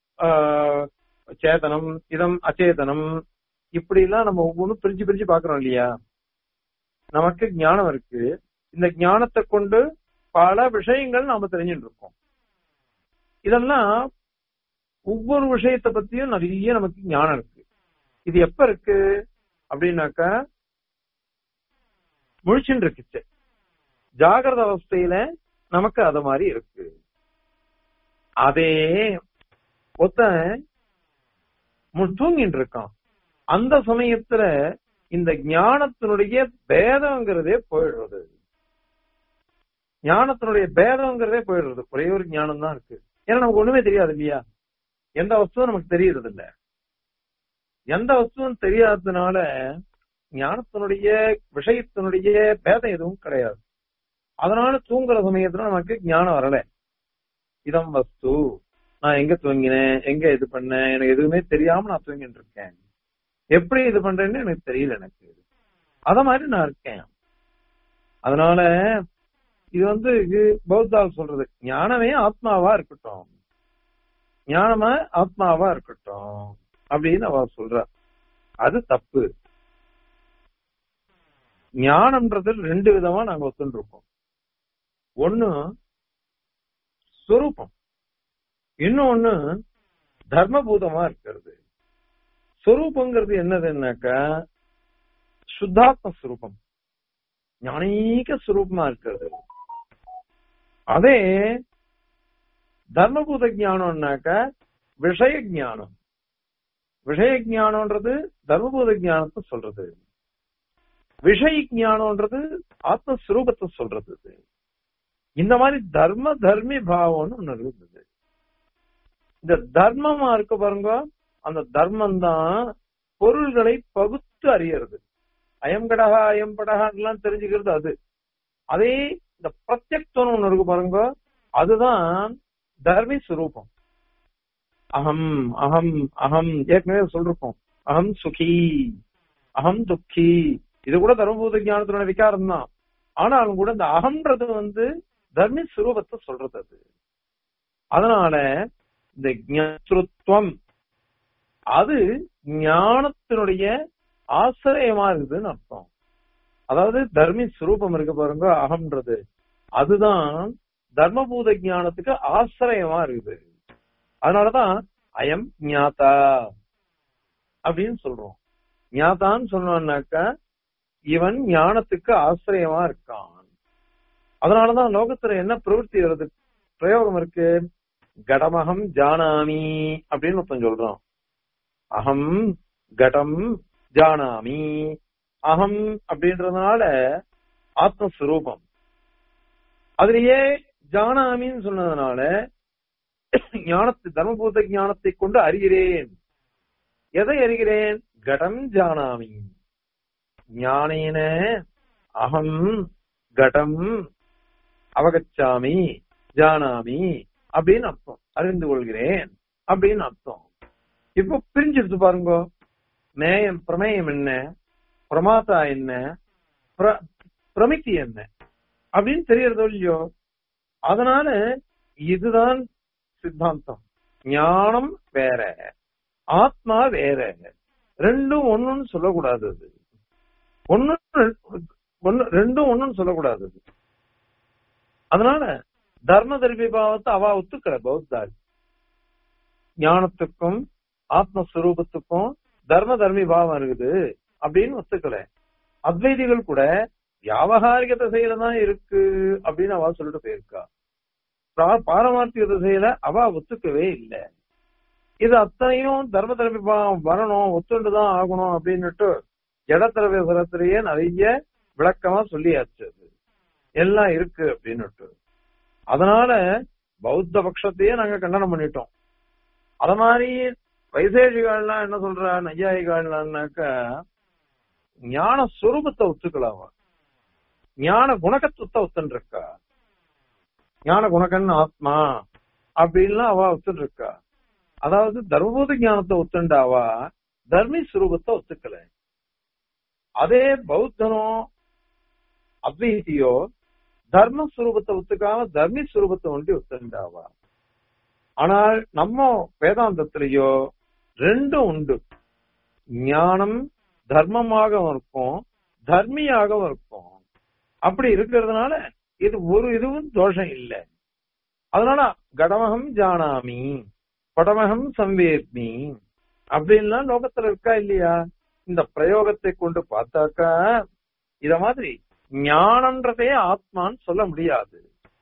[SPEAKER 1] சேதனம் இதம் அச்சேதனம் இப்படி எல்லாம் நம்ம ஒவ்வொன்றும் பிரிச்சு பிரிச்சு பாக்குறோம் இல்லையா நமக்கு ஞானம் இருக்கு இந்த ஞானத்தை கொண்டு பல விஷயங்கள் நாம தெரிஞ்சுட்டு இருக்கோம் இதெல்லாம் ஒவ்வொரு விஷயத்தை பத்தியும் நிறைய நமக்கு ஞானம் இருக்கு இது எப்ப இருக்கு அப்படின்னாக்கா முழிச்சுட்டு இருக்குச்சு ஜாகிரத அவஸ்தையில நமக்கு அது மாதிரி இருக்கு அதே ஒருத்தன் மு- தூங்கிட்டு இருக்கான் அந்த சமயத்துல இந்த ஞானத்தினுடைய பேதங்கிறதே போயிடுறது ஞானத்தினுடைய பேதங்கிறதே போயிடுறது ஒரே ஒரு ஞானம் தான் இருக்கு ஏன்னா நமக்கு ஒண்ணுமே தெரியாது இல்லையா எந்த வஸ்துவும் நமக்கு தெரியறது இல்ல எந்த வஸ்துவும் தெரியாததுனால ஞானத்தினுடைய விஷயத்தினுடைய பேதம் எதுவும் கிடையாது அதனால தூங்குற சமயத்துல நமக்கு ஞானம் வரல இதம் வஸ்து நான் எங்க தூங்கினேன் எங்க இது பண்ணேன் எனக்கு எதுவுமே தெரியாம நான் தூங்கிட்டு இருக்கேன் எப்படி இது பண்றேன்னு எனக்கு தெரியல எனக்கு அத மாதிரி நான் இருக்கேன் அதனால இது வந்து இது பௌத்தால் சொல்றது ஞானமே ஆத்மாவா இருக்கட்டும் ஞானமா ஆத்மாவா இருக்கட்டும் அப்படின்னு அவ சொல்றா அது தப்பு ஞானம்ன்றது ரெண்டு விதமா நாங்க ஒத்துட்டு இருக்கோம் ஒண்ணு ஸ்வரூபம் இன்னொன்னு தர்மபூதமா இருக்கிறது ஸ்வரூபங்கிறது என்னதுன்னாக்கா சுத்தாத்ம ஸ்வரூபம் ஞானீக ஸ்வரூபமா இருக்கிறது அதே தர்மபூத ஞானம்னாக்கா விஷய ஞானம் விஷய ஞானம்ன்றது தர்மபூத ஞானத்தை சொல்றது விஷய ஞானம்ன்றது ஆத்மஸ்வரூபத்தை சொல்றது இது. இந்த மாதிரி தர்ம தர்மி பாவம்னு ஒண்ணு இருந்தது இந்த தர்மமா இருக்க பாருங்க அந்த தர்மம் தான் பொருள்களை பகுத்து அறியறது அயம்கடகா அயம்படகான்லாம் தெரிஞ்சுக்கிறது அது அதே இந்த பிரத்யக்தம் ஒண்ணு இருக்கு பாருங்க அதுதான் தர்மி சுரூபம் அகம் அகம் அகம் ஏற்கனவே சொல்லிருக்கோம் அகம் சுகி அகம் துக்கி இது கூட தர்மபூத ஞானத்தோட விகாரம் தான் ஆனாலும் கூட இந்த அகம்ன்றது வந்து தர்மி சுரூபத்தை சொல்றது அது அதனால இந்த ஞானத்துவம் அது ஞானத்தினுடைய ஆசிரியமா இருக்குதுன்னு அர்த்தம் அதாவது தர்மி சுரூபம் இருக்கு பாருங்க அகம்ன்றது அதுதான் தர்மபூத ஞானத்துக்கு ஆசிரியமா இருக்குது அதனாலதான் அயம் ஞாதா அப்படின்னு சொல்றோம் ஞாதான்னு சொன்னோம்னாக்கா இவன் ஞானத்துக்கு ஆசிரியமா இருக்கான் அதனாலதான் லோகத்துல என்ன பிரவൃத்தி வருது பிரயோகம் இருக்கு கடமகம் ஜானாமி அப்படின்னு ஒருத்தன் சொல்றான் அகம் கடம் ஜானாமி அகம் அப்படின்றதுனால ஆத்மஸ்வரூபம் அதுலயே ஜானாமின்னு சொன்னதுனால ஞானத்தை தர்மபூத ஞானத்தை கொண்டு அறிகிறேன் எதை அறிகிறேன் கடம் ஜானாமி ஞானேன அகம் கடம் அவகச்சாமி ஜானாமி அப்படின்னு அர்த்தம் அறிந்து கொள்கிறேன் அப்படின்னு அர்த்தம் இப்போ பிரிஞ்சிருச்சு பாருங்க மேயம் பிரமேயம் என்ன பிரமாதா என்ன பிர- பிரமித்தி என்ன அப்படின்னு தெரியறதோ இல்லையோ அதனால இதுதான் சித்தாந்தம் ஞானம் வேற ஆத்மா வேற ரெண்டும் ஒண்ணுன்னு சொல்லக்கூடாது அது ஒண்ணு ஒண்ணு ரெண்டும் ஒண்ணுன்னு சொல்லக்கூடாது அது அதனால தர்ம தர்மி பாவத்தை அவ ஒத்துக்கல பௌத்தாள் ஞானத்துக்கும் ஆத்மஸ்வரூபத்துக்கும் தர்ம தர்மி பாவம் இருக்குது அப்படின்னு ஒத்துக்கல அத்வைதிகள் கூட வியாபகாரிக திசையில தான் இருக்கு அப்படின்னு அவ சொல்லிட்டு போயிருக்கா பா- பாரமார்த்திக திசையில அவ ஒத்துக்கவே இல்லை இது அத்தனையும் தர்ம தர்மி பாவம் வரணும் ஒத்துண்டுதான் ஆகணும் அப்படின்னுட்டு ஜடத்திரவியசரத்திலேயே நிறைய விளக்கமா சொல்லியாச்சு அது எல்லாம் இருக்கு அப்படின்னுட்டு அதனால பௌத்த பட்சத்தையே நாங்க கண்டனம் பண்ணிட்டோம் அத மாதிரி வைசேஷிகள்லாம் என்ன சொல்றா நையாயிகள்னாக்கா ஞான சுரூபத்தை ஒத்துக்கலாம் ஞான குணகத்துவத்தை ஒத்துன்னு இருக்கா ஞான குணகன் ஆத்மா அப்படின்லாம் அவ ஒத்துன்னு இருக்கா அதாவது தர்மபூத ஞானத்தை ஒத்துண்டாவா தர்மி சுரூபத்தை ஒத்துக்கல அதே பௌத்தனோ அத்வைத்தியோ தர்ம சுரூபத்தை ஒத்துக்காம தர்மி சுரூபத்தை ஒன்றி ஒத்துண்டாவா ஆனால் நம்ம வேதாந்தத்திலேயோ ரெண்டும் உண்டு ஞானம் தர்மமாகவும் இருக்கும் தர்மியாகவும் இருக்கும் அப்படி இருக்கிறதுனால இது ஒரு இதுவும் தோஷம் இல்லை அதனால கடமகம் ஜானாமி படமகம் சம்வேத்மி அப்படின்லாம் லோகத்துல இருக்கா இல்லையா இந்த பிரயோகத்தை கொண்டு பார்த்தாக்கா இத மாதிரி ஞானம்ன்றதே ஆத்மான்னு சொல்ல முடியாது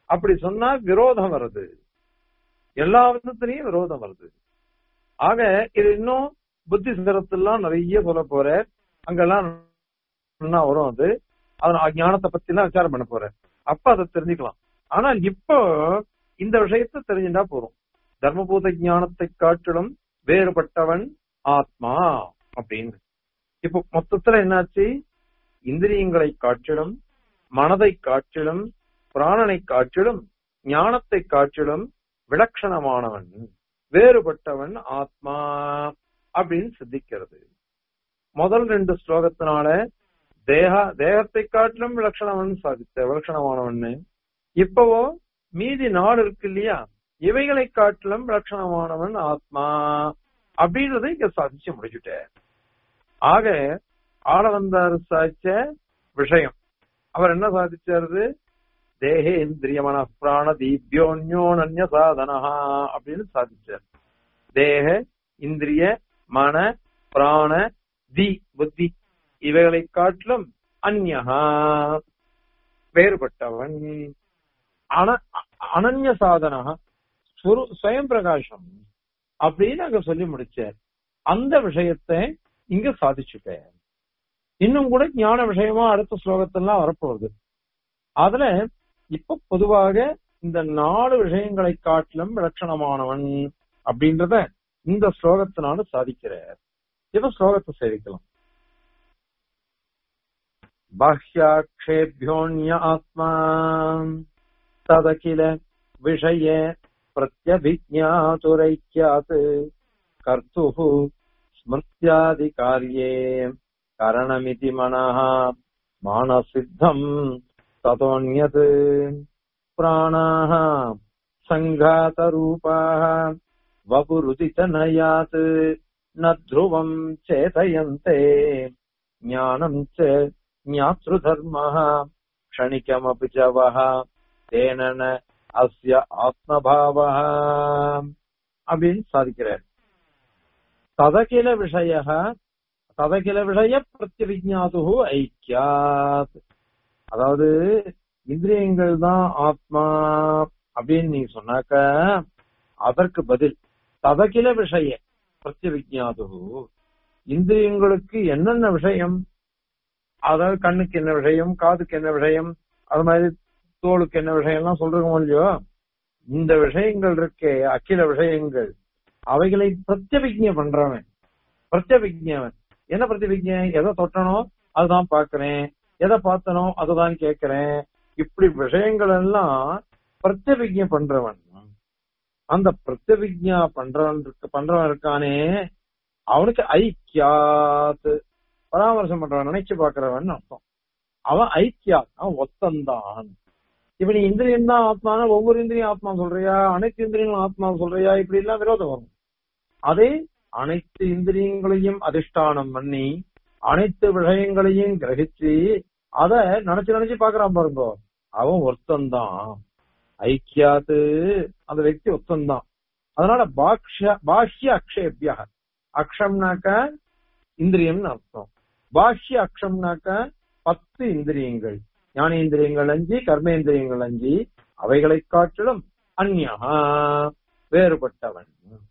[SPEAKER 1] அப்படி சொன்னா விரோதம் வருது எல்லா விதத்திலையும் விரோதம் வருது ஆக இது இன்னும் புத்தி சிதறத்தெல்லாம் நிறைய சொல்ல போற அங்கெல்லாம் என்ன வரும் அது அதன் ஞானத்தை பத்தி எல்லாம் விசாரம் பண்ண போற அப்ப அதை தெரிஞ்சுக்கலாம் ஆனால் இப்போ இந்த விஷயத்தை தெரிஞ்சுட்டா போறோம் தர்மபூத ஞானத்தை காட்டிலும் வேறுபட்டவன் ஆத்மா அப்படின்னு இப்போ மொத்தத்துல என்னாச்சு இந்திரியங்களை காட்டிலும் மனதை காட்டிலும் பிராணனை காட்டிலும் ஞானத்தை காட்டிலும் விலட்சணமானவன் வேறுபட்டவன் ஆத்மா அப்படின்னு சித்திக்கிறது முதல் ரெண்டு ஸ்லோகத்தினால தேக தேகத்தை காட்டிலும் விலட்சணவன் சாதித்த விலட்சணமானவன் இப்பவோ மீதி நாடு இருக்கு இல்லையா இவைகளை காட்டிலும் விலட்சணமானவன் ஆத்மா அப்படின்றத இங்க சாதிச்சு முடிச்சுட்டார் ஆக ஆள வந்தார் சாதிச்ச விஷயம் அவர் என்ன சாதிச்சாரு தேகே இந்திரிய மன பிராண தீபியோன்யோனன்ய சாதனா அப்படின்னு சாதிச்சார் தேக இந்திரிய மன பிராண தி புத்தி இவைகளை காட்டிலும் அந்யகா வேறுபட்டவன் அன அனன்ய சாதனா சுயம் பிரகாசம் அப்படின்னு அங்க சொல்லி முடிச்சார் அந்த விஷயத்தை இங்க சாதிச்சுட்டேன் இன்னும் கூட ஞான விஷயமா அடுத்த ஸ்லோகத்தெல்லாம் வரப்போகுது அதுல இப்ப பொதுவாக இந்த நாலு விஷயங்களை காட்டிலும் விலட்சணமானவன் அப்படின்றத இந்த ஸ்லோகத்தினால சாதிக்கிறார் இப்ப ஸ்லோகத்தை சேவிக்கலாம் பாஹ்யாட்சேபியோன்ய ஆத்மா ததகில விஷய பிரத்யபிஜாதுரைக்கியாத் கர்த்துः ஸ்மிருத்யாதிகாரியே கரணமிதி மனः மானசித்தம் ततोऽन्यत् प्राणाः सङ्घातरूपाः वपुरुदितनयात् न ध्रुवम् चेतयन्ते ज्ञानम् च ज्ञातृधर्मः क्षणिकमपि च वः तेन न अस्य आत्मभावः அப்படின்னு சாதிக்கிறார் ததகில விஷய ததகில விஷய பிரத்யவிஜாது ஐக்கியாத் அதாவது இந்திரியங்கள் தான் ஆத்மா அப்படின்னு நீங்க சொன்னாக்க அதற்கு பதில் ததகில விஷய பிரத்யவிஜாது இந்திரியங்களுக்கு என்னென்ன விஷயம் அதாவது கண்ணுக்கு என்ன விஷயம் காதுக்கு என்ன விஷயம் அது மாதிரி தோலுக்கு என்ன விஷயம்லாம் சொல்றோம் இல்லையோ இந்த விஷயங்கள் இருக்கே அகில விஷயங்கள் அவைகளை பிரத்யபிக்ஞ பண்றவன் பிரத்யபிக்ஞவன் என்ன பிரத்யபிக்ஞ எதை தொட்டனோ அதுதான் பாக்குறேன் எதை பார்த்தனோ அதுதான் கேட்கிறேன் இப்படி விஷயங்கள் எல்லாம் பிரத்யபிக்ஞ பண்றவன் அந்த பிரத்யபிக்ஞா பண்றவன் இருக்கு பண்றவன் இருக்கானே அவனுக்கு ஐக்கியாத் பராமர்சம் பண்றவன் நினைச்சு பாக்குறவன் அர்த்தம் அவன் ஐக்கியாத் அவன் ஒத்தந்தான் இப்ப நீ இந்திரியம் தான் ஆத்மான ஒவ்வொரு இந்திரியும் ஆத்மா சொல்றியா அனைத்து இந்திரியங்களும் ஆத்மா சொல்றியா இப்படி எல்லாம் விரோதம் வரும் அதே அனைத்து இந்திரியங்களையும் அதிஷ்டானம் பண்ணி அனைத்து விஷயங்களையும் கிரகிச்சு அத நினைச்சு நினைச்சு பாக்குறான் பாருங்க அவன் ஒருத்தந்தான் ஐக்கியாத்து அந்த వ్యక్తి ஒத்தந்தான் அதனால பாக்ஷ பாஷ்ய அக்ஷேபியா அக்ஷம்னாக்க இந்திரியம்னு அர்த்தம் பாஷ்ய அக்ஷம்னாக்க பத்து இந்திரியங்கள் ஞானேந்திரியங்கள் அஞ்சு கர்மேந்திரியங்கள் அஞ்சு அவைகளை காட்டிலும் அந்யா வேறுபட்டவன்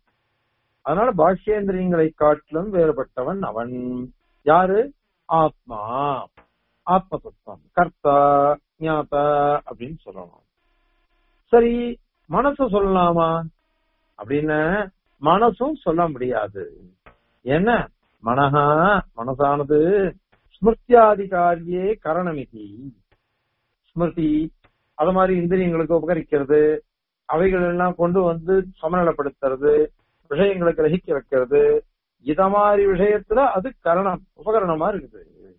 [SPEAKER 1] அதனால பாஷ்யேந்திரியங்களை காட்டிலும் வேறுபட்டவன் அவன் யாரு ஆத்மா ஆத்ம தத்துவம் கர்த்தா ஞாதா அப்படின்னு சொல்லணும் சரி மனசு சொல்லலாமா அப்படின்னு மனசும் சொல்ல முடியாது என்ன மனஹா மனசானது ஸ்மிருத்தியாதிகாரியே கரணமிதி ஸ்மிருதி அது மாதிரி இந்திரியங்களுக்கு உபகரிக்கிறது அவைகள் எல்லாம் கொண்டு வந்து சமநிலைப்படுத்துறது விஷயங்களை கிரகிக்க வைக்கிறது இத மாதிரி விஷயத்துல அது கரணம் உபகரணமா இருக்குது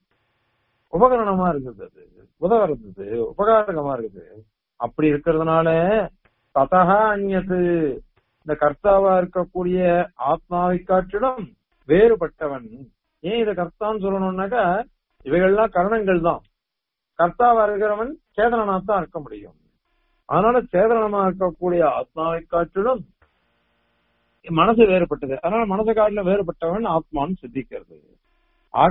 [SPEAKER 1] உபகரணமா இருக்குது அது உதவுறது உபகாரகமா இருக்குது அப்படி இருக்கிறதுனால ததகா அந்நது இந்த கர்த்தாவா இருக்கக்கூடிய ஆத்மாவை காட்டிலும் வேறுபட்டவன் ஏன் இத கர்த்தான்னு சொல்லணும்னாக்கா இவைகள்லாம் கரணங்கள் தான் கர்த்தாவா இருக்கிறவன் சேதனனா தான் இருக்க முடியும் அதனால சேதனமா இருக்கக்கூடிய ஆத்மாவை காட்டிலும் மனசு வேறுபட்டது அதனால மனசை காட்டிலும் வேறுபட்டவன் ஆத்மான்னு சித்திக்கிறது ஆக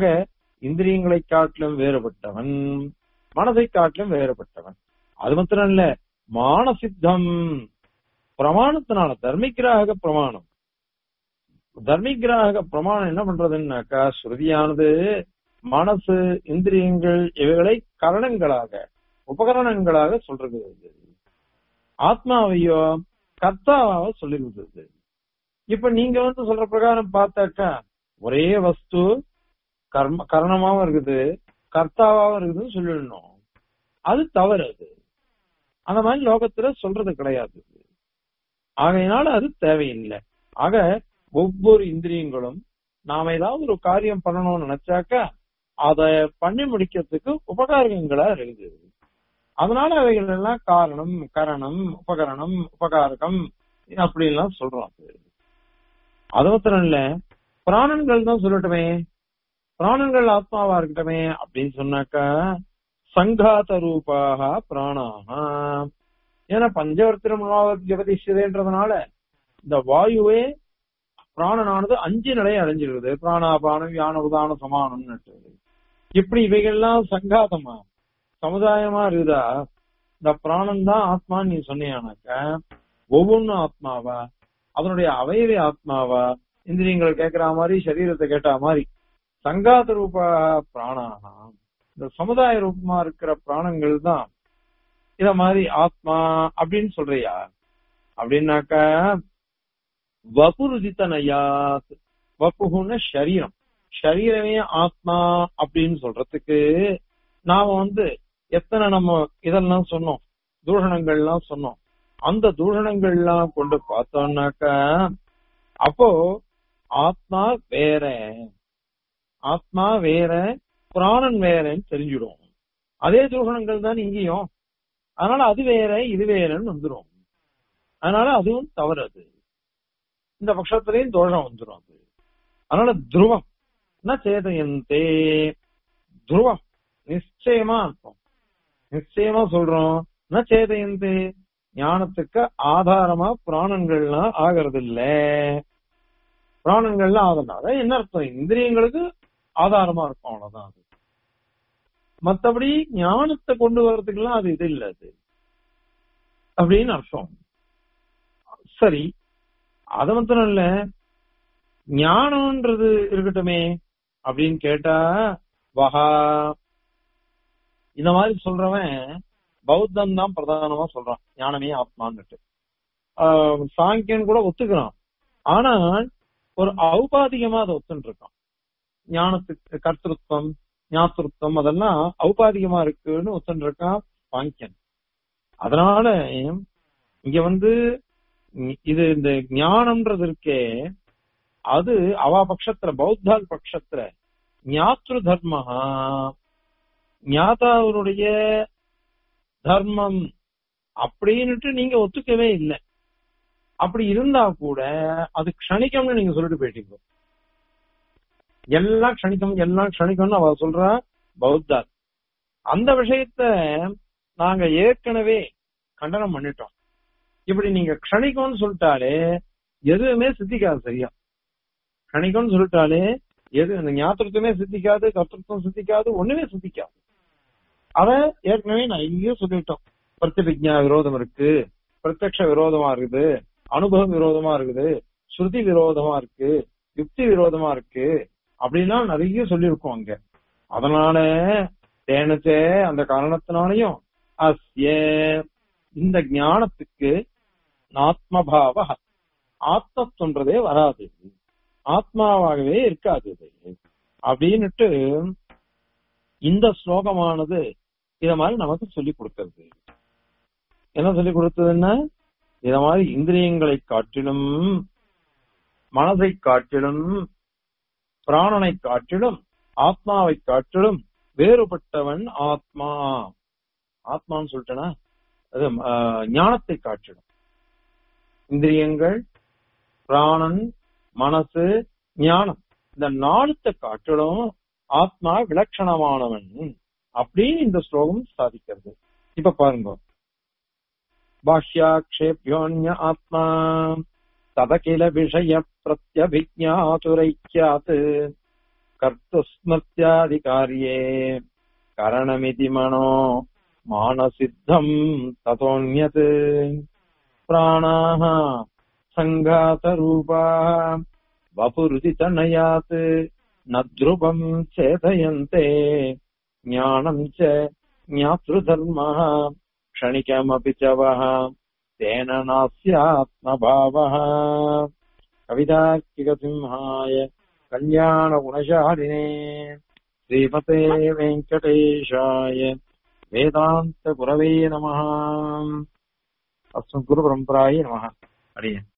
[SPEAKER 1] இந்திரியங்களை காட்டிலும் வேறுபட்டவன் மனதை காட்டிலும் வேறுபட்டவன் அது மாத்திரம் இல்ல மானசித்தம் பிரமாணத்தினால தர்மிகிராக பிரமாணம் தர்மிகிராக பிரமாணம் என்ன பண்றதுன்னாக்கா ஸ்ருதியானது மனசு இந்திரியங்கள் இவைகளை கரணங்களாக உபகரணங்களாக சொல்றது ஆத்மாவையோ கர்த்தாவாக சொல்லிருந்தது இப்ப நீங்க வந்து சொல்ற பிரகாரம் பார்த்தாக்கா ஒரே வஸ்து கர்ம கரணமாவும் இருக்குது கர்த்தாவாவும் இருக்குதுன்னு சொல்லிடணும் அது தவறு அது அந்த மாதிரி லோகத்துல சொல்றது கிடையாது ஆகையினால அது தேவையில்லை ஆக ஒவ்வொரு இந்திரியங்களும் நாம ஏதாவது ஒரு காரியம் பண்ணணும்னு நினைச்சாக்கா அத பண்ணி முடிக்கிறதுக்கு உபகாரங்களா இருக்குது அதனால அவைகள் எல்லாம் காரணம் கரணம் உபகரணம் உபகாரகம் அப்படி எல்லாம் சொல்றோம் அது மாத்திரம் இல்ல பிராணன்கள் தான் சொல்லட்டுமே பிராணன்கள் ஆத்மாவா இருக்கட்டுமே அப்படின்னு சொன்னாக்கா சங்காத ரூபாக பிராணாக ஏன்னா பஞ்சவர்த்திரம் ஜெகதீஸ்வரன்றதுனால இந்த வாயுவே பிராணனானது அஞ்சு நிலையை அடைஞ்சிருக்குது பிராணாபானம் யான உதான சமானம்னு இப்படி இவைகள்லாம் சங்காதமா சமுதாயமா இருக்குதா இந்த பிராணம் தான் ஆத்மான்னு நீ சொன்னியானாக்க ஒவ்வொன்னும் ஆத்மாவா அதனுடைய அவயவே ஆத்மாவா இந்திரியங்கள் கேட்கிற மாதிரி சரீரத்தை கேட்டா மாதிரி சங்காத ரூப பிராணானா இந்த சமுதாய ரூபமா இருக்கிற பிராணங்கள் தான் இத மாதிரி ஆத்மா அப்படின்னு சொல்றியா அப்படின்னாக்க வபுருதித்தனையாத் வப்புகுன்னு சரீரம் சரீரமே ஆத்மா அப்படின்னு சொல்றதுக்கு நாம வந்து எத்தனை நம்ம இதெல்லாம் சொன்னோம் தூஷணங்கள்லாம் சொன்னோம் அந்த தூஷணங்கள்லாம் கொண்டு பார்த்தோம்னாக்க அப்போ ஆத்மா வேற ஆத்மா வேற புராணன் வேறன்னு தெரிஞ்சிடும் அதே தூஷணங்கள் தான் இங்கேயும் அதனால அது வேற இது வேறன்னு வந்துடும் அதனால அதுவும் தவறு அது இந்த பட்சத்திலையும் தோஷம் வந்துடும் அது அதனால துருவம் என்ன சேதயந்தே துருவம் நிச்சயமா இருக்கும் நிச்சயமா சொல்றோம் என்ன சேதயந்தே ஞானத்துக்கு ஆதாரமா பிராணங்கள்லாம் ஆகிறது இல்ல பிராணங்கள்லாம் ஆகிறதுனால என்ன அர்த்தம் இந்திரியங்களுக்கு ஆதாரமா இருக்கும் அவ்வளவுதான் அது மத்தபடி ஞானத்தை கொண்டு வர்றதுக்கெல்லாம் அது இது இல்ல அது அப்படின்னு அர்த்தம் சரி அது மாத்திரம் இல்ல ஞானம்ன்றது இருக்கட்டுமே அப்படின்னு கேட்டா வஹா இந்த மாதிரி சொல்றவன் பௌத்தம் தான் பிரதானமா சொல்றான் ஞானமே ஆத்மான்னுட்டு சாங்கியன் கூட ஒத்துக்கிறான் ஆனால் ஒரு ஔபாதிகமா அதை ஒத்துன்னு இருக்கான் ஞானத்துக்கு கர்த்திருத்தம் ஞாத்திருத்தம் அதெல்லாம் ஔபாதிகமா இருக்குன்னு ஒத்துன்னு இருக்கான் சாங்கியன் அதனால இங்க வந்து இது இந்த ஞானம்ன்றது இருக்கே அது அவா பட்சத்துல பௌத்தால் பட்சத்துல ஞாத்ரு தர்மஹா ஞாதாவருடைய தர்மம் அப்படின்னுட்டு நீங்க ஒத்துக்கவே இல்லை அப்படி இருந்தா கூட அது க்ஷணிக்கம்னு நீங்க சொல்லிட்டு போயிட்டீங்க எல்லாம் க்ஷணிக்கம் எல்லாம் க்ஷணிக்கம்னு அவ சொல்றா பௌத்தா அந்த விஷயத்த நாங்க ஏற்கனவே கண்டனம் பண்ணிட்டோம் இப்படி நீங்க க்ஷணிக்கம்னு சொல்லிட்டாலே எதுவுமே சித்திக்காது சரியா க்ஷணிக்கம்னு சொல்லிட்டாலே எது இந்த ஞாத்திரத்துமே சித்திக்காது கர்த்தத்துவம் சித்திக்காது ஒண்ணுமே சித்திக்காது அத ஏற்கனவே நான் இங்கேயும் சொல்லிட்டோம் பிரத்யபிஜா விரோதம் இருக்கு பிரத்யக்ஷ விரோதமா இருக்குது அனுபவம் விரோதமா இருக்குது ஸ்ருதி விரோதமா இருக்கு யுக்தி விரோதமா இருக்கு அப்படின்னா நிறைய சொல்லியிருக்கோம் அங்க அதனால தேனச்சே அந்த காரணத்தினாலையும் அஸ்ய இந்த ஞானத்துக்கு ஆத்மபாவ ஆத்மத்துவன்றதே வராது ஆத்மாவாகவே இருக்காது அப்படின்னுட்டு இந்த ஸ்லோகமானது இத மாதிரி நமக்கு சொல்லி கொடுக்கிறது என்ன சொல்லி கொடுத்ததுன்னா இத மாதிரி இந்திரியங்களை காட்டிலும் மனதை காட்டிலும் பிராணனை காட்டிலும் ஆத்மாவை காட்டிலும் வேறுபட்டவன் ஆத்மா ஆத்மான்னு சொல்லிட்டேனா அது ஞானத்தை காட்டிடும் இந்திரியங்கள் பிராணன் மனசு ஞானம் இந்த நாளுத்தை காட்டிலும் ஆத்மா விலட்சணமானவன் அப்படின்னு இந்த ஸ்லோகம் சாதிக்கிறது இப்ப பாருங்க பாஷ்யாட்சேபியோன்ய ஆத்மா ததகில விஷய பிரத்யபிஜாதுரைக்கியாத் கர்த்துஸ்மர்த்தியாதிகாரியே கரணமிதி மனோ मानसिद्धम् ततोऽन्यत् प्राणाः सङ्घातरूपाः वपुरुदितनयात् न ध्रुवम् चेतयन्ते ज्ञानम् च ज्ञातृधर्मः क्षणिकमपि च वः तेन नास्यात्मभावः कवितार्किकसिंहाय कल्याणगुणशालिने श्रीमते वेङ्कटेशाय वेदान्तगुरवे नमः अस्मद्गुरुपरम्परायै नमः हरिः